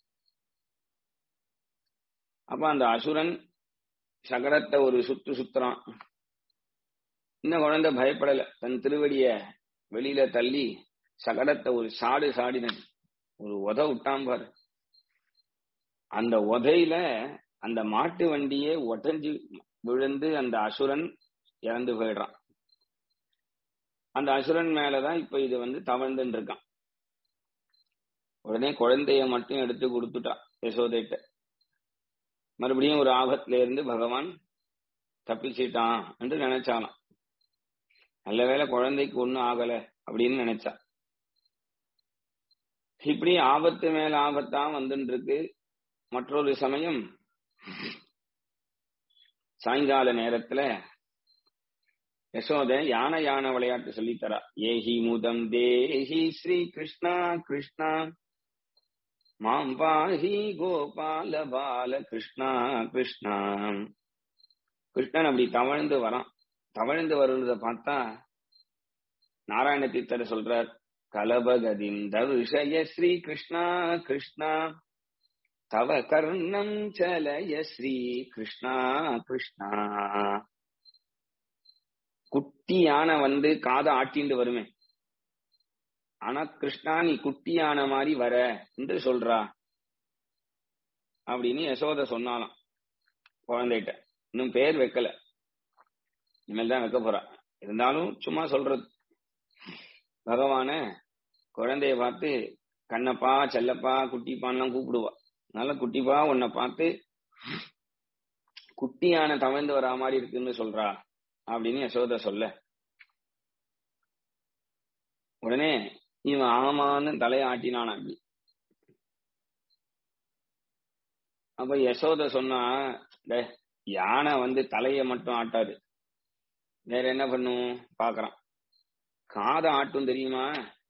அப்ப அந்த அசுரன் சகடத்தை ஒரு சுத்து சுத்துறான் இந்த குழந்தை பயப்படல தன் திருவடிய வெளியில தள்ளி சகடத்தை ஒரு சாடு சாடினன் ஒரு உத விட்டான் பாரு அந்த உதையில அந்த மாட்டு வண்டியே ஒட்டஞ்சு விழுந்து அந்த அசுரன் இறந்து போயிடுறான் அந்த அசுரன் மேலதான் இப்ப இது வந்து தவழ்ந்துட்டு இருக்கான் உடனே குழந்தைய மட்டும் எடுத்து கொடுத்துட்டா யசோதைட்ட மறுபடியும் ஒரு ஆபத்துல இருந்து பகவான் தப்பிச்சிட்டான் என்று நினைச்சானாம் நல்ல வேலை குழந்தைக்கு ஒண்ணும் ஆகல அப்படின்னு நினைச்சா இப்படி ஆபத்து மேல ஆபத்தா வந்துட்டு இருக்கு மற்றொரு சமயம் சாயங்கால நேரத்துல யசோத யானை யானை விளையாட்டு சொல்லித்தரா ஏஹி முதம் தேஹி ஸ்ரீ கிருஷ்ணா கிருஷ்ணா மாம் பாஹி கோபால பால கிருஷ்ணா கிருஷ்ணா கிருஷ்ணன் அப்படி தவழ்ந்து வரான் தவழ்ந்து வருவதை பார்த்தா நாராயண தீர்த்தர் சொல்றார் கலபகதிந்த விஷய ஸ்ரீ கிருஷ்ணா கிருஷ்ணா தவ கர்ணம் சலய ஸ்ரீ கிருஷ்ணா கிருஷ்ணா குட்டி யானை வந்து காதை ஆட்டிண்டு வருமே ஆனா கிருஷ்ணா நீ குட்டி யானை மாதிரி வர என்று சொல்றா அப்படின்னு யசோத சொன்னாலாம் குழந்தைகிட்ட இன்னும் பேர் வைக்கல இனிமேல் தான் வைக்க போறா இருந்தாலும் சும்மா சொல்றது பகவான குழந்தைய பார்த்து கண்ணப்பா செல்லப்பா குட்டிப்பான்லாம் கூப்பிடுவா அதனால குட்டிப்பா உன்னை பார்த்து குட்டியான தவழ்ந்து வரா மாதிரி இருக்குன்னு சொல்றா அப்படின்னு யசோத சொல்ல உடனே இவன் ஆமான்னு தலையை ஆட்டினான் அப்படி அப்ப யசோத சொன்னா யானை வந்து தலைய மட்டும் ஆட்டாது வேற என்ன பண்ணும் பாக்குறான் காதை ஆட்டும் தெரியுமா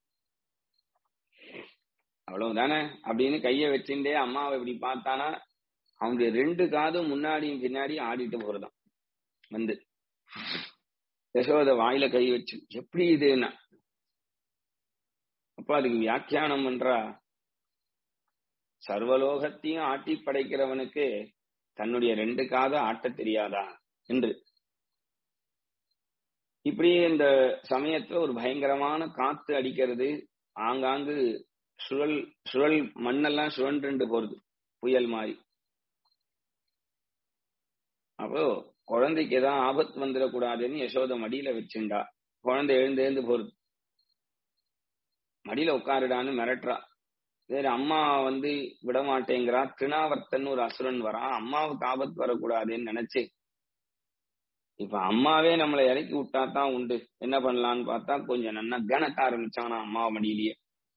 அவ்வளவுதானே அப்படின்னு கைய வச்சுட்டே அம்மாவை இப்படி பார்த்தானா அவங்க ரெண்டு காதும் முன்னாடியும் பின்னாடி ஆடிட்டு போறதாம் வந்து யசோத வாயில கை வச்சு எப்படி இதுன்னா அப்ப அதுக்கு வியாக்கியானம் பண்றா சர்வலோகத்தையும் ஆட்டி படைக்கிறவனுக்கு தன்னுடைய ரெண்டு காதை ஆட்ட தெரியாதா என்று இப்படியே இந்த சமயத்துல ஒரு பயங்கரமான காத்து அடிக்கிறது ஆங்காங்கு சுழல் சுழல் மண்ணெல்லாம் சுழன்று போறது புயல் மாதிரி அப்போ குழந்தைக்கு ஏதாவது ஆபத்து வந்துடக்கூடாதுன்னு யசோத மடியில வச்சுண்டா குழந்தை எழுந்து எழுந்து போறது மடியில உட்காருடான்னு மிரட்டுறா சரி அம்மா வந்து விட மாட்டேங்கிறா திருநாவர்த்தன் ஒரு அசுரன் வரான் அம்மாவுக்கு ஆபத்து வரக்கூடாதுன்னு நினைச்சு இப்ப அம்மாவே நம்மளை இறக்கி விட்டா தான் உண்டு என்ன பண்ணலான்னு பார்த்தா கொஞ்சம் நல்லா கணக்க ஆரம்பிச்சானா அம்மா மடியிலேயே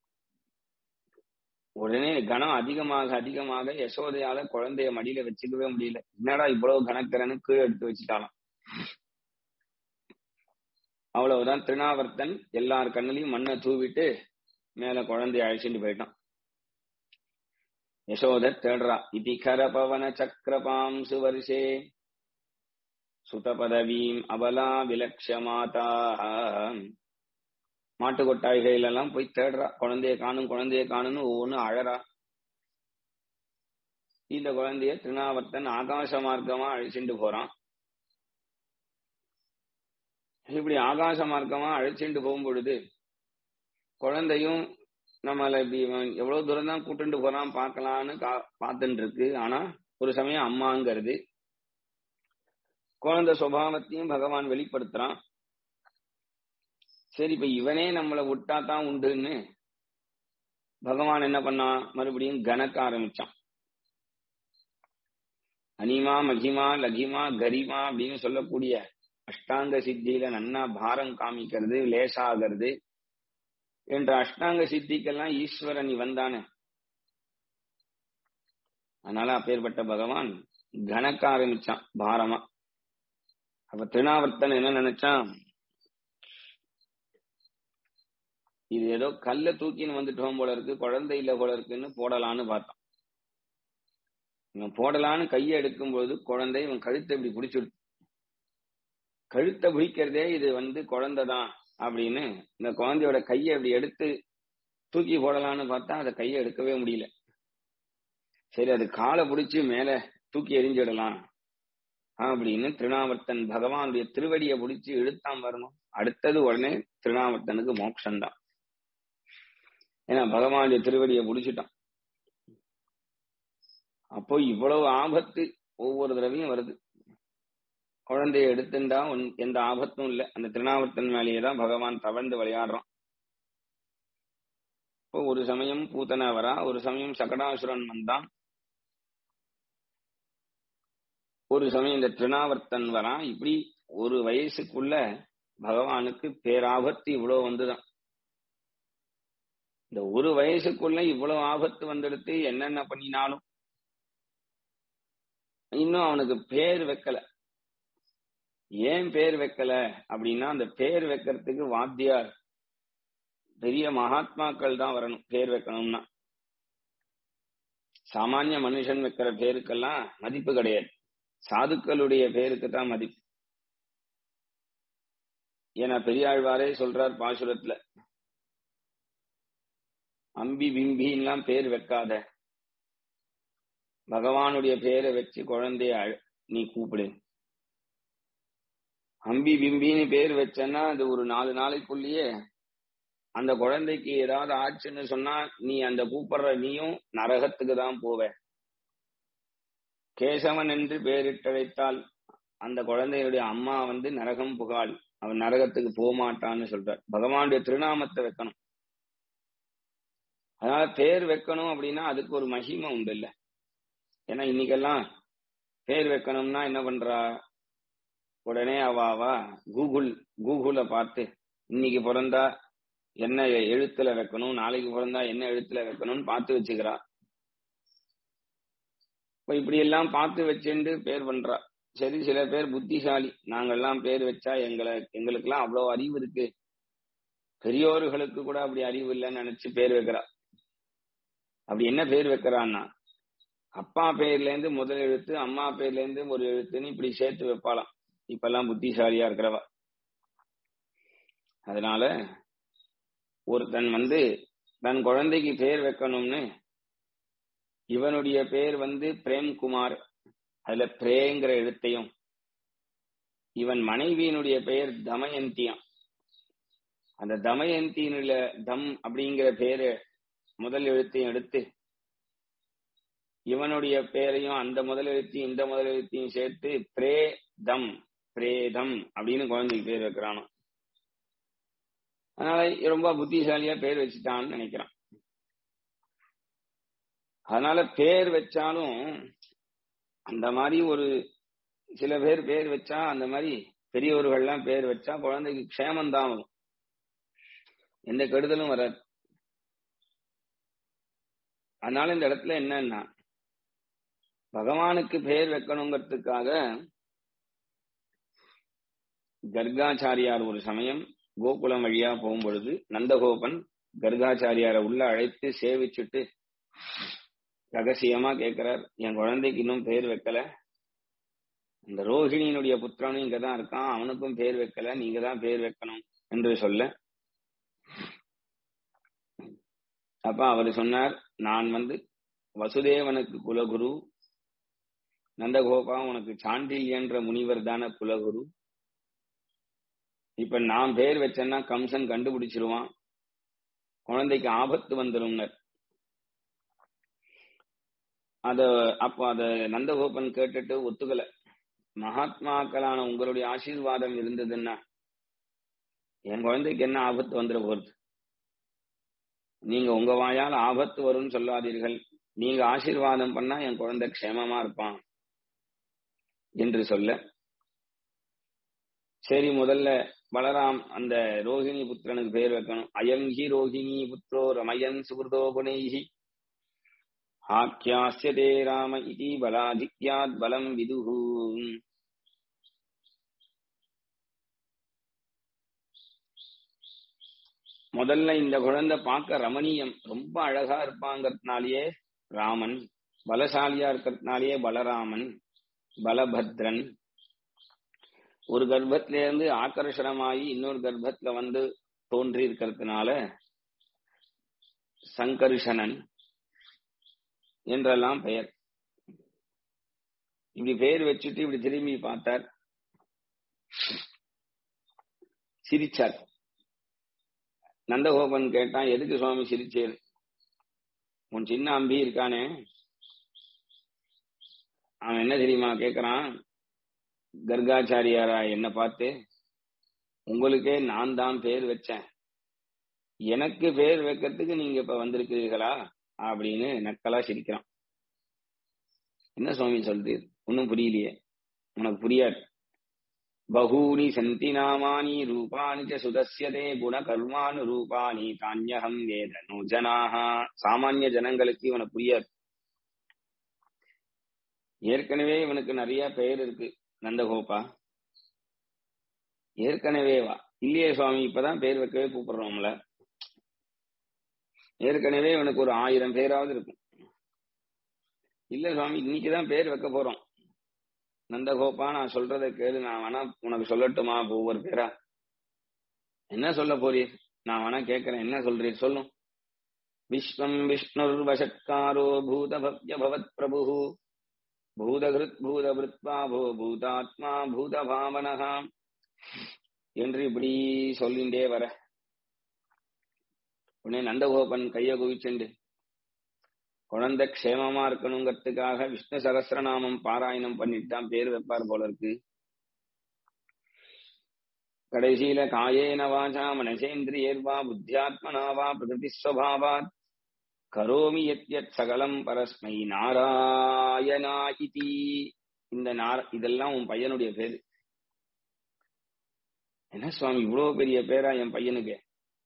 உடனே கணம் அதிகமாக அதிகமாக யசோதையால குழந்தைய மடியில வச்சுக்கவே முடியல என்னடா இவ்வளவு கணக்கிறன்னு கீழே எடுத்து வச்சுட்டாலாம் அவ்வளவுதான் திருநாவர்த்தன் எல்லார் கண்ணிலையும் மண்ணை தூவிட்டு மேல குழந்தைய அழைச்சிட்டு போயிட்டான் யசோத தேடுறா இதி கரபவன சக்கரபாம் சுவர்ஷே சுத பதவீம் அபலா விலக்ஷ மாதா மாட்டு கொட்டாய்கள் எல்லாம் போய் தேடுறா குழந்தைய காணும் குழந்தைய காணும்னு ஒவ்வொன்னு அழறா இந்த குழந்தைய திருநாவர்த்தன் ஆகாச மார்க்கமா அழிச்சுட்டு போறான் இப்படி ஆகாச மார்க்கமா அழைச்சிட்டு போகும் பொழுது குழந்தையும் நம்மள இப்படி எவ்வளவு தூரம் தான் கூட்டுட்டு போறான் பார்க்கலான்னு பார்த்துட்டு இருக்கு ஆனா ஒரு சமயம் அம்மாங்கிறது குழந்தை சுபாவத்தையும் பகவான் வெளிப்படுத்துறான் சரி இப்ப இவனே நம்மளை விட்டா தான் உண்டுன்னு பகவான் என்ன பண்ணான் மறுபடியும் கணக்க ஆரம்பிச்சான் அனிமா மகிமா லகிமா கரிமா அப்படின்னு சொல்லக்கூடிய அஷ்டாங்க சித்தியில நன்னா பாரம் காமிக்கிறது லேசாகிறது என்ற அஷ்டாங்க சித்திக்கெல்லாம் ஈஸ்வரன் இவன் தானே அதனால அப்பேற்பட்ட பகவான் கணக்க ஆரம்பிச்சான் பாரமா அப்ப திருநாவர்த்தன் என்ன நினைச்சான் இது ஏதோ கல்ல தூக்கின்னு வந்துட்டோம் போல இருக்கு குழந்தை இல்ல போல இருக்குன்னு போடலான்னு பார்த்தான் இவன் போடலான்னு கையை எடுக்கும்போது குழந்தை இவன் கழுத்தை இப்படி பிடிச்சிடுது கழுத்தை பிடிக்கிறதே இது வந்து குழந்தை தான் அப்படின்னு இந்த குழந்தையோட கையை இப்படி எடுத்து தூக்கி போடலான்னு பார்த்தா அதை கையை எடுக்கவே முடியல சரி அது காலை பிடிச்சி மேல தூக்கி எரிஞ்சிடலாம் அப்படின்னு திருநாவர்த்தன் பகவானுடைய திருவடியை பிடிச்சி இழுத்தாம் வரணும் அடுத்தது உடனே திருநாவர்த்தனுக்கு மோட்சம்தான் ஏன்னா பகவானுடைய திருவடியை பிடிச்சிட்டான் அப்போ இவ்வளவு ஆபத்து ஒவ்வொரு தடவையும் வருது குழந்தைய எடுத்துட்டா எந்த ஆபத்தும் இல்லை அந்த திருநாவர்த்தன் மேலேயே தான் பகவான் தவழ்ந்து விளையாடுறான் இப்போ ஒரு சமயம் பூத்தனா வரா ஒரு சமயம் சகடாசுரன் வந்தான் ஒரு சமயம் இந்த திருநாவர்த்தன் வரான் இப்படி ஒரு வயசுக்குள்ள பகவானுக்கு பேராபத்து இவ்வளவு வந்துதான் இந்த ஒரு வயசுக்குள்ள இவ்வளவு ஆபத்து வந்துடுத்து என்னென்ன பண்ணினாலும் இன்னும் அவனுக்கு பேர் வைக்கல ஏன் பேர் வைக்கல அப்படின்னா அந்த பேர் வைக்கிறதுக்கு வாத்தியார் பெரிய மகாத்மாக்கள் தான் வரணும் பேர் வைக்கணும்னா சாமானிய மனுஷன் வைக்கிற பேருக்கெல்லாம் மதிப்பு கிடையாது சாதுக்களுடைய பேருக்கு தான் மதிப்பு ஏன்னா பெரியாழ்வாரே சொல்றார் பாசுரத்துல அம்பி பிம்பின்லாம் பேர் வைக்காத பகவானுடைய பேரை வச்சு குழந்தைய நீ கூப்பிடு அம்பி பிம்பின்னு பேர் வச்சேன்னா அது ஒரு நாலு நாளைக்குள்ளேயே அந்த குழந்தைக்கு ஏதாவது ஆச்சுன்னு சொன்னா நீ அந்த கூப்பிடுற நீயும் நரகத்துக்கு தான் போவ கேசவன் என்று பெயரிட்டழைத்தால் அந்த குழந்தையுடைய அம்மா வந்து நரகம் புகாள் அவன் நரகத்துக்கு போக மாட்டான்னு சொல்றார் பகவானுடைய திருநாமத்தை வைக்கணும் அதனால பேர் வைக்கணும் அப்படின்னா அதுக்கு ஒரு மகிமை உண்டு இல்ல ஏன்னா இன்னைக்கெல்லாம் பேர் வைக்கணும்னா என்ன பண்றா உடனே அவ அவ கூகுள் கூகுள பார்த்து இன்னைக்கு பிறந்தா என்ன எழுத்துல வைக்கணும் நாளைக்கு பிறந்தா என்ன எழுத்துல வைக்கணும்னு பார்த்து வச்சுக்கிறா இப்ப இப்படி எல்லாம் பார்த்து வச்சுண்டு பேர் பண்றா சரி சில பேர் புத்திசாலி நாங்கெல்லாம் பேர் வச்சா எங்களை எங்களுக்கெல்லாம் அவ்வளவு அறிவு இருக்கு பெரியோர்களுக்கு கூட அப்படி அறிவு இல்லைன்னு நினைச்சு பேர் வைக்கிறா அப்படி என்ன பேர் வைக்கிறான்னா அப்பா பேர்ல இருந்து முதல் எழுத்து அம்மா பேர்ல இருந்து ஒரு எழுத்துன்னு இப்படி சேர்த்து வைப்பாளாம் இப்பெல்லாம் புத்திசாலியா இருக்கிறவா அதனால ஒருத்தன் வந்து தன் குழந்தைக்கு பேர் வைக்கணும்னு இவனுடைய பேர் வந்து பிரேம்குமார் அதுல பிரேங்கிற எழுத்தையும் இவன் மனைவியினுடைய பெயர் தமயந்தியாம் அந்த தமயந்தியினுடைய தம் அப்படிங்கிற பேரு முதல் எழுத்தையும் எடுத்து இவனுடைய பேரையும் அந்த முதல் எழுத்தையும் இந்த முதல் எழுத்தையும் சேர்த்து பிரேதம் பிரேதம் அப்படின்னு குழந்தைக்கு பேர் வைக்கிறானோ அதனால ரொம்ப புத்திசாலியா பேர் வச்சுட்டான்னு நினைக்கிறான் அதனால பேர் வச்சாலும் அந்த மாதிரி ஒரு சில பேர் பேர் வச்சா அந்த மாதிரி பெரியவர்கள்லாம் பேர் வச்சா குழந்தைக்கு க்ஷேமம் தான் வரும் எந்த கெடுதலும் வராது அதனால இந்த இடத்துல என்னன்னா பகவானுக்கு பேர் வைக்கணுங்கிறதுக்காக கர்காச்சாரியார் ஒரு சமயம் கோகுலம் வழியா போகும்பொழுது நந்தகோபன் கர்காச்சாரியாரை உள்ள அழைத்து சேவிச்சுட்டு ரகசியமா கேட்கிறார் என் குழந்தைக்கு இன்னும் பேர் வைக்கல இந்த ரோஹிணியினுடைய புத்திரனும் இங்கதான் இருக்கான் அவனுக்கும் பேர் வைக்கல நீங்க தான் பேர் வைக்கணும் என்று சொல்ல அப்ப அவர் சொன்னார் நான் வந்து வசுதேவனுக்கு குலகுரு நந்தகோபா உனக்கு சாண்டில்யன்ற முனிவர் தான குலகுரு இப்ப நான் பேர் வச்சேன்னா கம்சன் கண்டுபிடிச்சிருவான் குழந்தைக்கு ஆபத்து வந்துரும்னர் அத அப்ப அத நந்தகோபன் கேட்டுட்டு ஒத்துக்கல மகாத்மாக்களான உங்களுடைய ஆசீர்வாதம் இருந்ததுன்னா என் குழந்தைக்கு என்ன ஆபத்து வந்துட போறது நீங்க உங்க வாயால் ஆபத்து வரும்னு சொல்லாதீர்கள் நீங்க ஆசீர்வாதம் பண்ணா என் குழந்தை க்ஷேமமா இருப்பான் என்று சொல்ல சரி முதல்ல பலராம் அந்த ரோஹிணி புத்திரனுக்கு பேர் வைக்கணும் அயம் ஹி ரோஹிணி புத்திரோ ரமயன் சுகிருதோ குணைஹி ஆக்கியாஸ்யதே ராம இதி பலாதிக்யாத் பலம் விதுஹு முதல்ல இந்த குழந்தை பார்க்க ரமணீயம் ரொம்ப அழகா இருப்பாங்கிறதுனாலயே ராமன் பலசாலியா இருக்கிறதுனாலயே பலராமன் பலபத்ரன் ஒரு கர்ப்பத்தில இருந்து ஆக்கர்ஷணமாகி இன்னொரு கர்ப்பத்துல வந்து தோன்றி இருக்கிறதுனால சங்கர்ஷணன் என்றெல்லாம் பெயர் இப்படி பெயர் வச்சுட்டு இப்படி திரும்பி பார்த்தார் சிரிச்சார் நந்தகோபன் கேட்டான் எதுக்கு சுவாமி சிரிச்சேர் உன் சின்ன அம்பி இருக்கானே அவன் என்ன தெரியுமா கேக்குறான் கர்காச்சாரியாரா என்ன பார்த்து உங்களுக்கே நான் தான் பேர் வச்சேன் எனக்கு பேர் வைக்கிறதுக்கு நீங்க இப்ப வந்திருக்கிறீர்களா அப்படின்னு நக்கலா சிரிக்கிறான் என்ன சுவாமி சொல்றீர் ஒன்னும் புரியலையே உனக்கு புரியாது பகூனி சந்தி நாமானி ரூபாணி ச சுதஸ்யதே குண கர்மானு ரூபாணி தானியகம் வேத நோ ஜனாக சாமானிய ஜனங்களுக்கு இவனை புரியாது ஏற்கனவே இவனுக்கு நிறைய பெயர் இருக்கு நந்தகோபா ஏற்கனவே வா இல்லையே சுவாமி இப்பதான் பேர் வைக்கவே கூப்பிடுறோம்ல ஏற்கனவே இவனுக்கு ஒரு ஆயிரம் பேராவது இருக்கும் இல்ல சுவாமி இன்னைக்குதான் பேர் வைக்க போறோம் நந்தகோபா நான் சொல்றதை கேளு நான் வேணா உனக்கு சொல்லட்டுமா ஒவ்வொரு பேரா என்ன சொல்ல போறீர் நான் வேணா கேட்கிறேன் என்ன சொல்றீர் சொல்லும் விஸ்வம் விஷ்ணுர் வசத்காரோ பூத பவ்ய பவத் பிரபு பூதகிருத் பூத போ பூதாத்மா பூத பாவனகா என்று இப்படி சொல்லிண்டே வர உடனே நந்தகோபன் கைய குவிச்சுண்டு குழந்தை க்ஷேமமா இருக்கணுங்கிறதுக்காக விஷ்ணு சகசிரநாமம் பாராயணம் பண்ணிட்டு தான் பேர் வைப்பார் போல இருக்கு கடைசியில காயேன வாசா மனசேந்திரியர்வா புத்தியாத்மனாவா பிரகிருதி ஸ்வபாவாத் கரோமி எத் எத் சகலம் பரஸ்மை நாராயணா இதி இந்த நார இதெல்லாம் உன் பையனுடைய பேரு என்ன சுவாமி இவ்வளவு பெரிய பேரா என் பையனுக்கு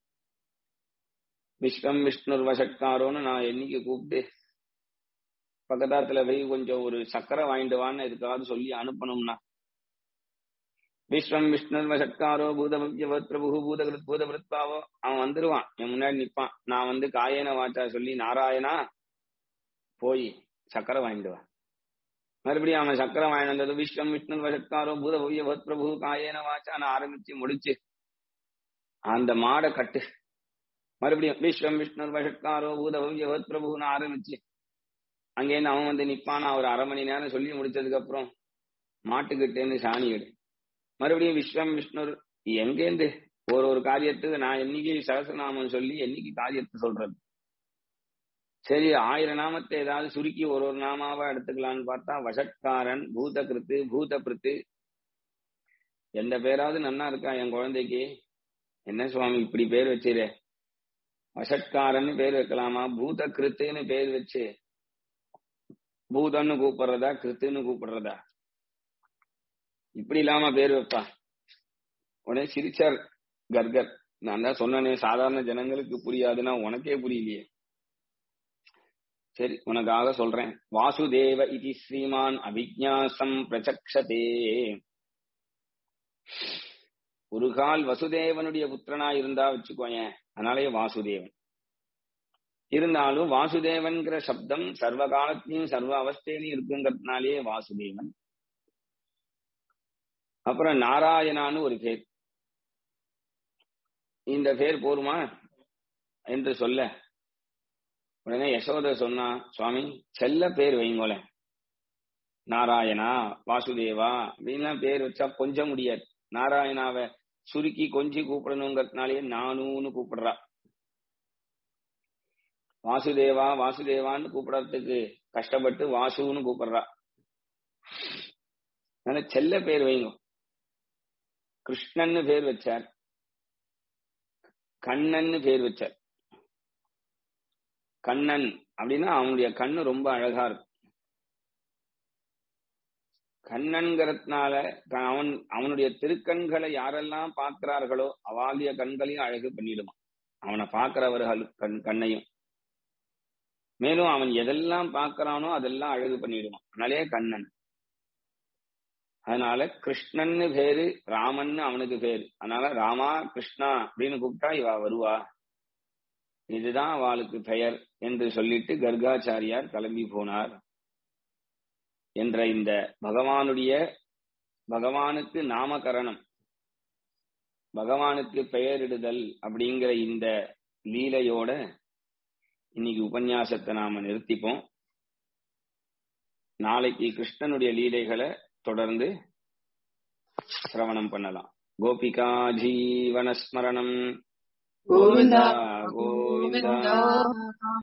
விஸ்வம் விஷ்ணுர் வசட்காரோன்னு நான் என்னைக்கு கூப்பிட்டு பக்கத்தாத்துல போய் கொஞ்சம் ஒரு சக்கரை வாங்கிட்டு வான்னு எதுக்காவது சொல்லி அனுப்பணும்னா விஸ்வம் விஷ்ணுர் வசட்காரோ பூதபத்யவத் பிரபு பூதகிருத் பூதபிருத்பாவோ அவன் வந்துருவான் என் முன்னாடி நிப்பான் நான் வந்து காயேன வாச்சா சொல்லி நாராயணா போய் சக்கரை வாங்கிட்டு வா மறுபடியும் அவன் சக்கரை வாங்கிட்டு வந்தது விஸ்வம் விஷ்ணு வசட்காரோ பூதபவ்யவத் பிரபு காயேன வாச்சான்னு ஆரம்பிச்சு முடிச்சு அந்த மாடை கட்டு மறுபடியும் விஸ்வம் விஷ்ணு வஷட்காரோ பூதபவ்யவத் பிரபுன்னு ஆரம்பிச்சு அங்கேருந்து அவன் வந்து நிப்பான் ஒரு அரை மணி நேரம் சொல்லி முடிச்சதுக்கு அப்புறம் மாட்டுக்கிட்டேருந்து சாணி எடு மறுபடியும் விஸ்வம் விஷ்ணு எங்கேருந்து ஒரு ஒரு காரியத்துக்கு நான் என்னைக்கு சகசநாமம் சொல்லி என்னைக்கு காரியத்தை சொல்றது சரி ஆயிரம் நாமத்தை ஏதாவது சுருக்கி ஒரு ஒரு நாமாவா எடுத்துக்கலாம்னு பார்த்தா வசட்காரன் பூத கிருத்து பூத பிருத்து எந்த பேராவது நன்னா இருக்கா என் குழந்தைக்கு என்ன சுவாமி இப்படி பேர் வச்சிரு வசட்காரன்னு பேர் வைக்கலாமா பூத கிருத்துன்னு பேர் வச்சு பூதம்னு கூப்பிடுறதா கிருத்துன்னு கூப்பிடுறதா இப்படி இல்லாம பேர் வைப்பா உடனே சிரிச்சார் கர்கர் நான் தான் சொன்னனே சாதாரண ஜனங்களுக்கு புரியாதுன்னா உனக்கே புரியலையே சரி உனக்காக சொல்றேன் வாசுதேவ இதி ஸ்ரீமான் அபிஜாசம் பிரச்சக்ஷதே ஒரு கால் வசுதேவனுடைய புத்திரனா இருந்தா வச்சுக்கோயேன் அதனாலே வாசுதேவன் இருந்தாலும் வாசுதேவன்கிற சப்தம் சர்வ காலத்திலையும் சர்வ அவஸ்தையிலையும் இருக்குங்கிறதுனாலே வாசுதேவன் அப்புறம் நாராயணான்னு ஒரு பேர் இந்த பேர் போருமா என்று சொல்ல உடனே யசோத சொன்னா சுவாமி செல்ல பேர் வைங்கோல நாராயணா வாசுதேவா அப்படின்லாம் பேர் வச்சா கொஞ்ச முடியாது நாராயணாவை சுருக்கி கொஞ்சி கூப்பிடணுங்கிறதுனாலேயே நானுன்னு கூப்பிடுறா வாசுதேவா வாசுதேவான்னு கூப்பிடறதுக்கு கஷ்டப்பட்டு வாசுன்னு கூப்பிடுறா அதனால செல்ல பேர் வைங்க கிருஷ்ணன்னு பேர் வச்சார் கண்ணன்னு பேர் வச்சார் கண்ணன் அப்படின்னா அவனுடைய கண்ணு ரொம்ப அழகா இருக்கும் கண்ணன்கிறதுனால அவன் அவனுடைய திருக்கண்களை யாரெல்லாம் பார்க்கிறார்களோ அவாலிய கண்களையும் அழகு பண்ணிடுமா அவனை பார்க்கிறவர்கள் கண் கண்ணையும் மேலும் அவன் எதெல்லாம் பார்க்கிறானோ அதெல்லாம் அழகு பண்ணிடுவான் அதனாலே கண்ணன் அதனால கிருஷ்ணன்னு பேரு ராமன்னு அவனுக்கு பேரு அதனால ராமா கிருஷ்ணா அப்படின்னு கூப்பிட்டா இவ வருவா இதுதான் அவளுக்கு பெயர் என்று சொல்லிட்டு கர்காச்சாரியார் கிளம்பி போனார் என்ற இந்த பகவானுடைய பகவானுக்கு நாமகரணம் பகவானுக்கு பெயரிடுதல் அப்படிங்கிற இந்த லீலையோட இன்னைக்கு உபன்யாசத்தை நாம நிறுத்திப்போம் நாளைக்கு கிருஷ்ணனுடைய லீலைகளை தொடர்ந்து சிரவணம் பண்ணலாம் கோபிகா ஜீவனஸ்மரணம் கோவிந்தா கோவிந்தா கோவிந்தா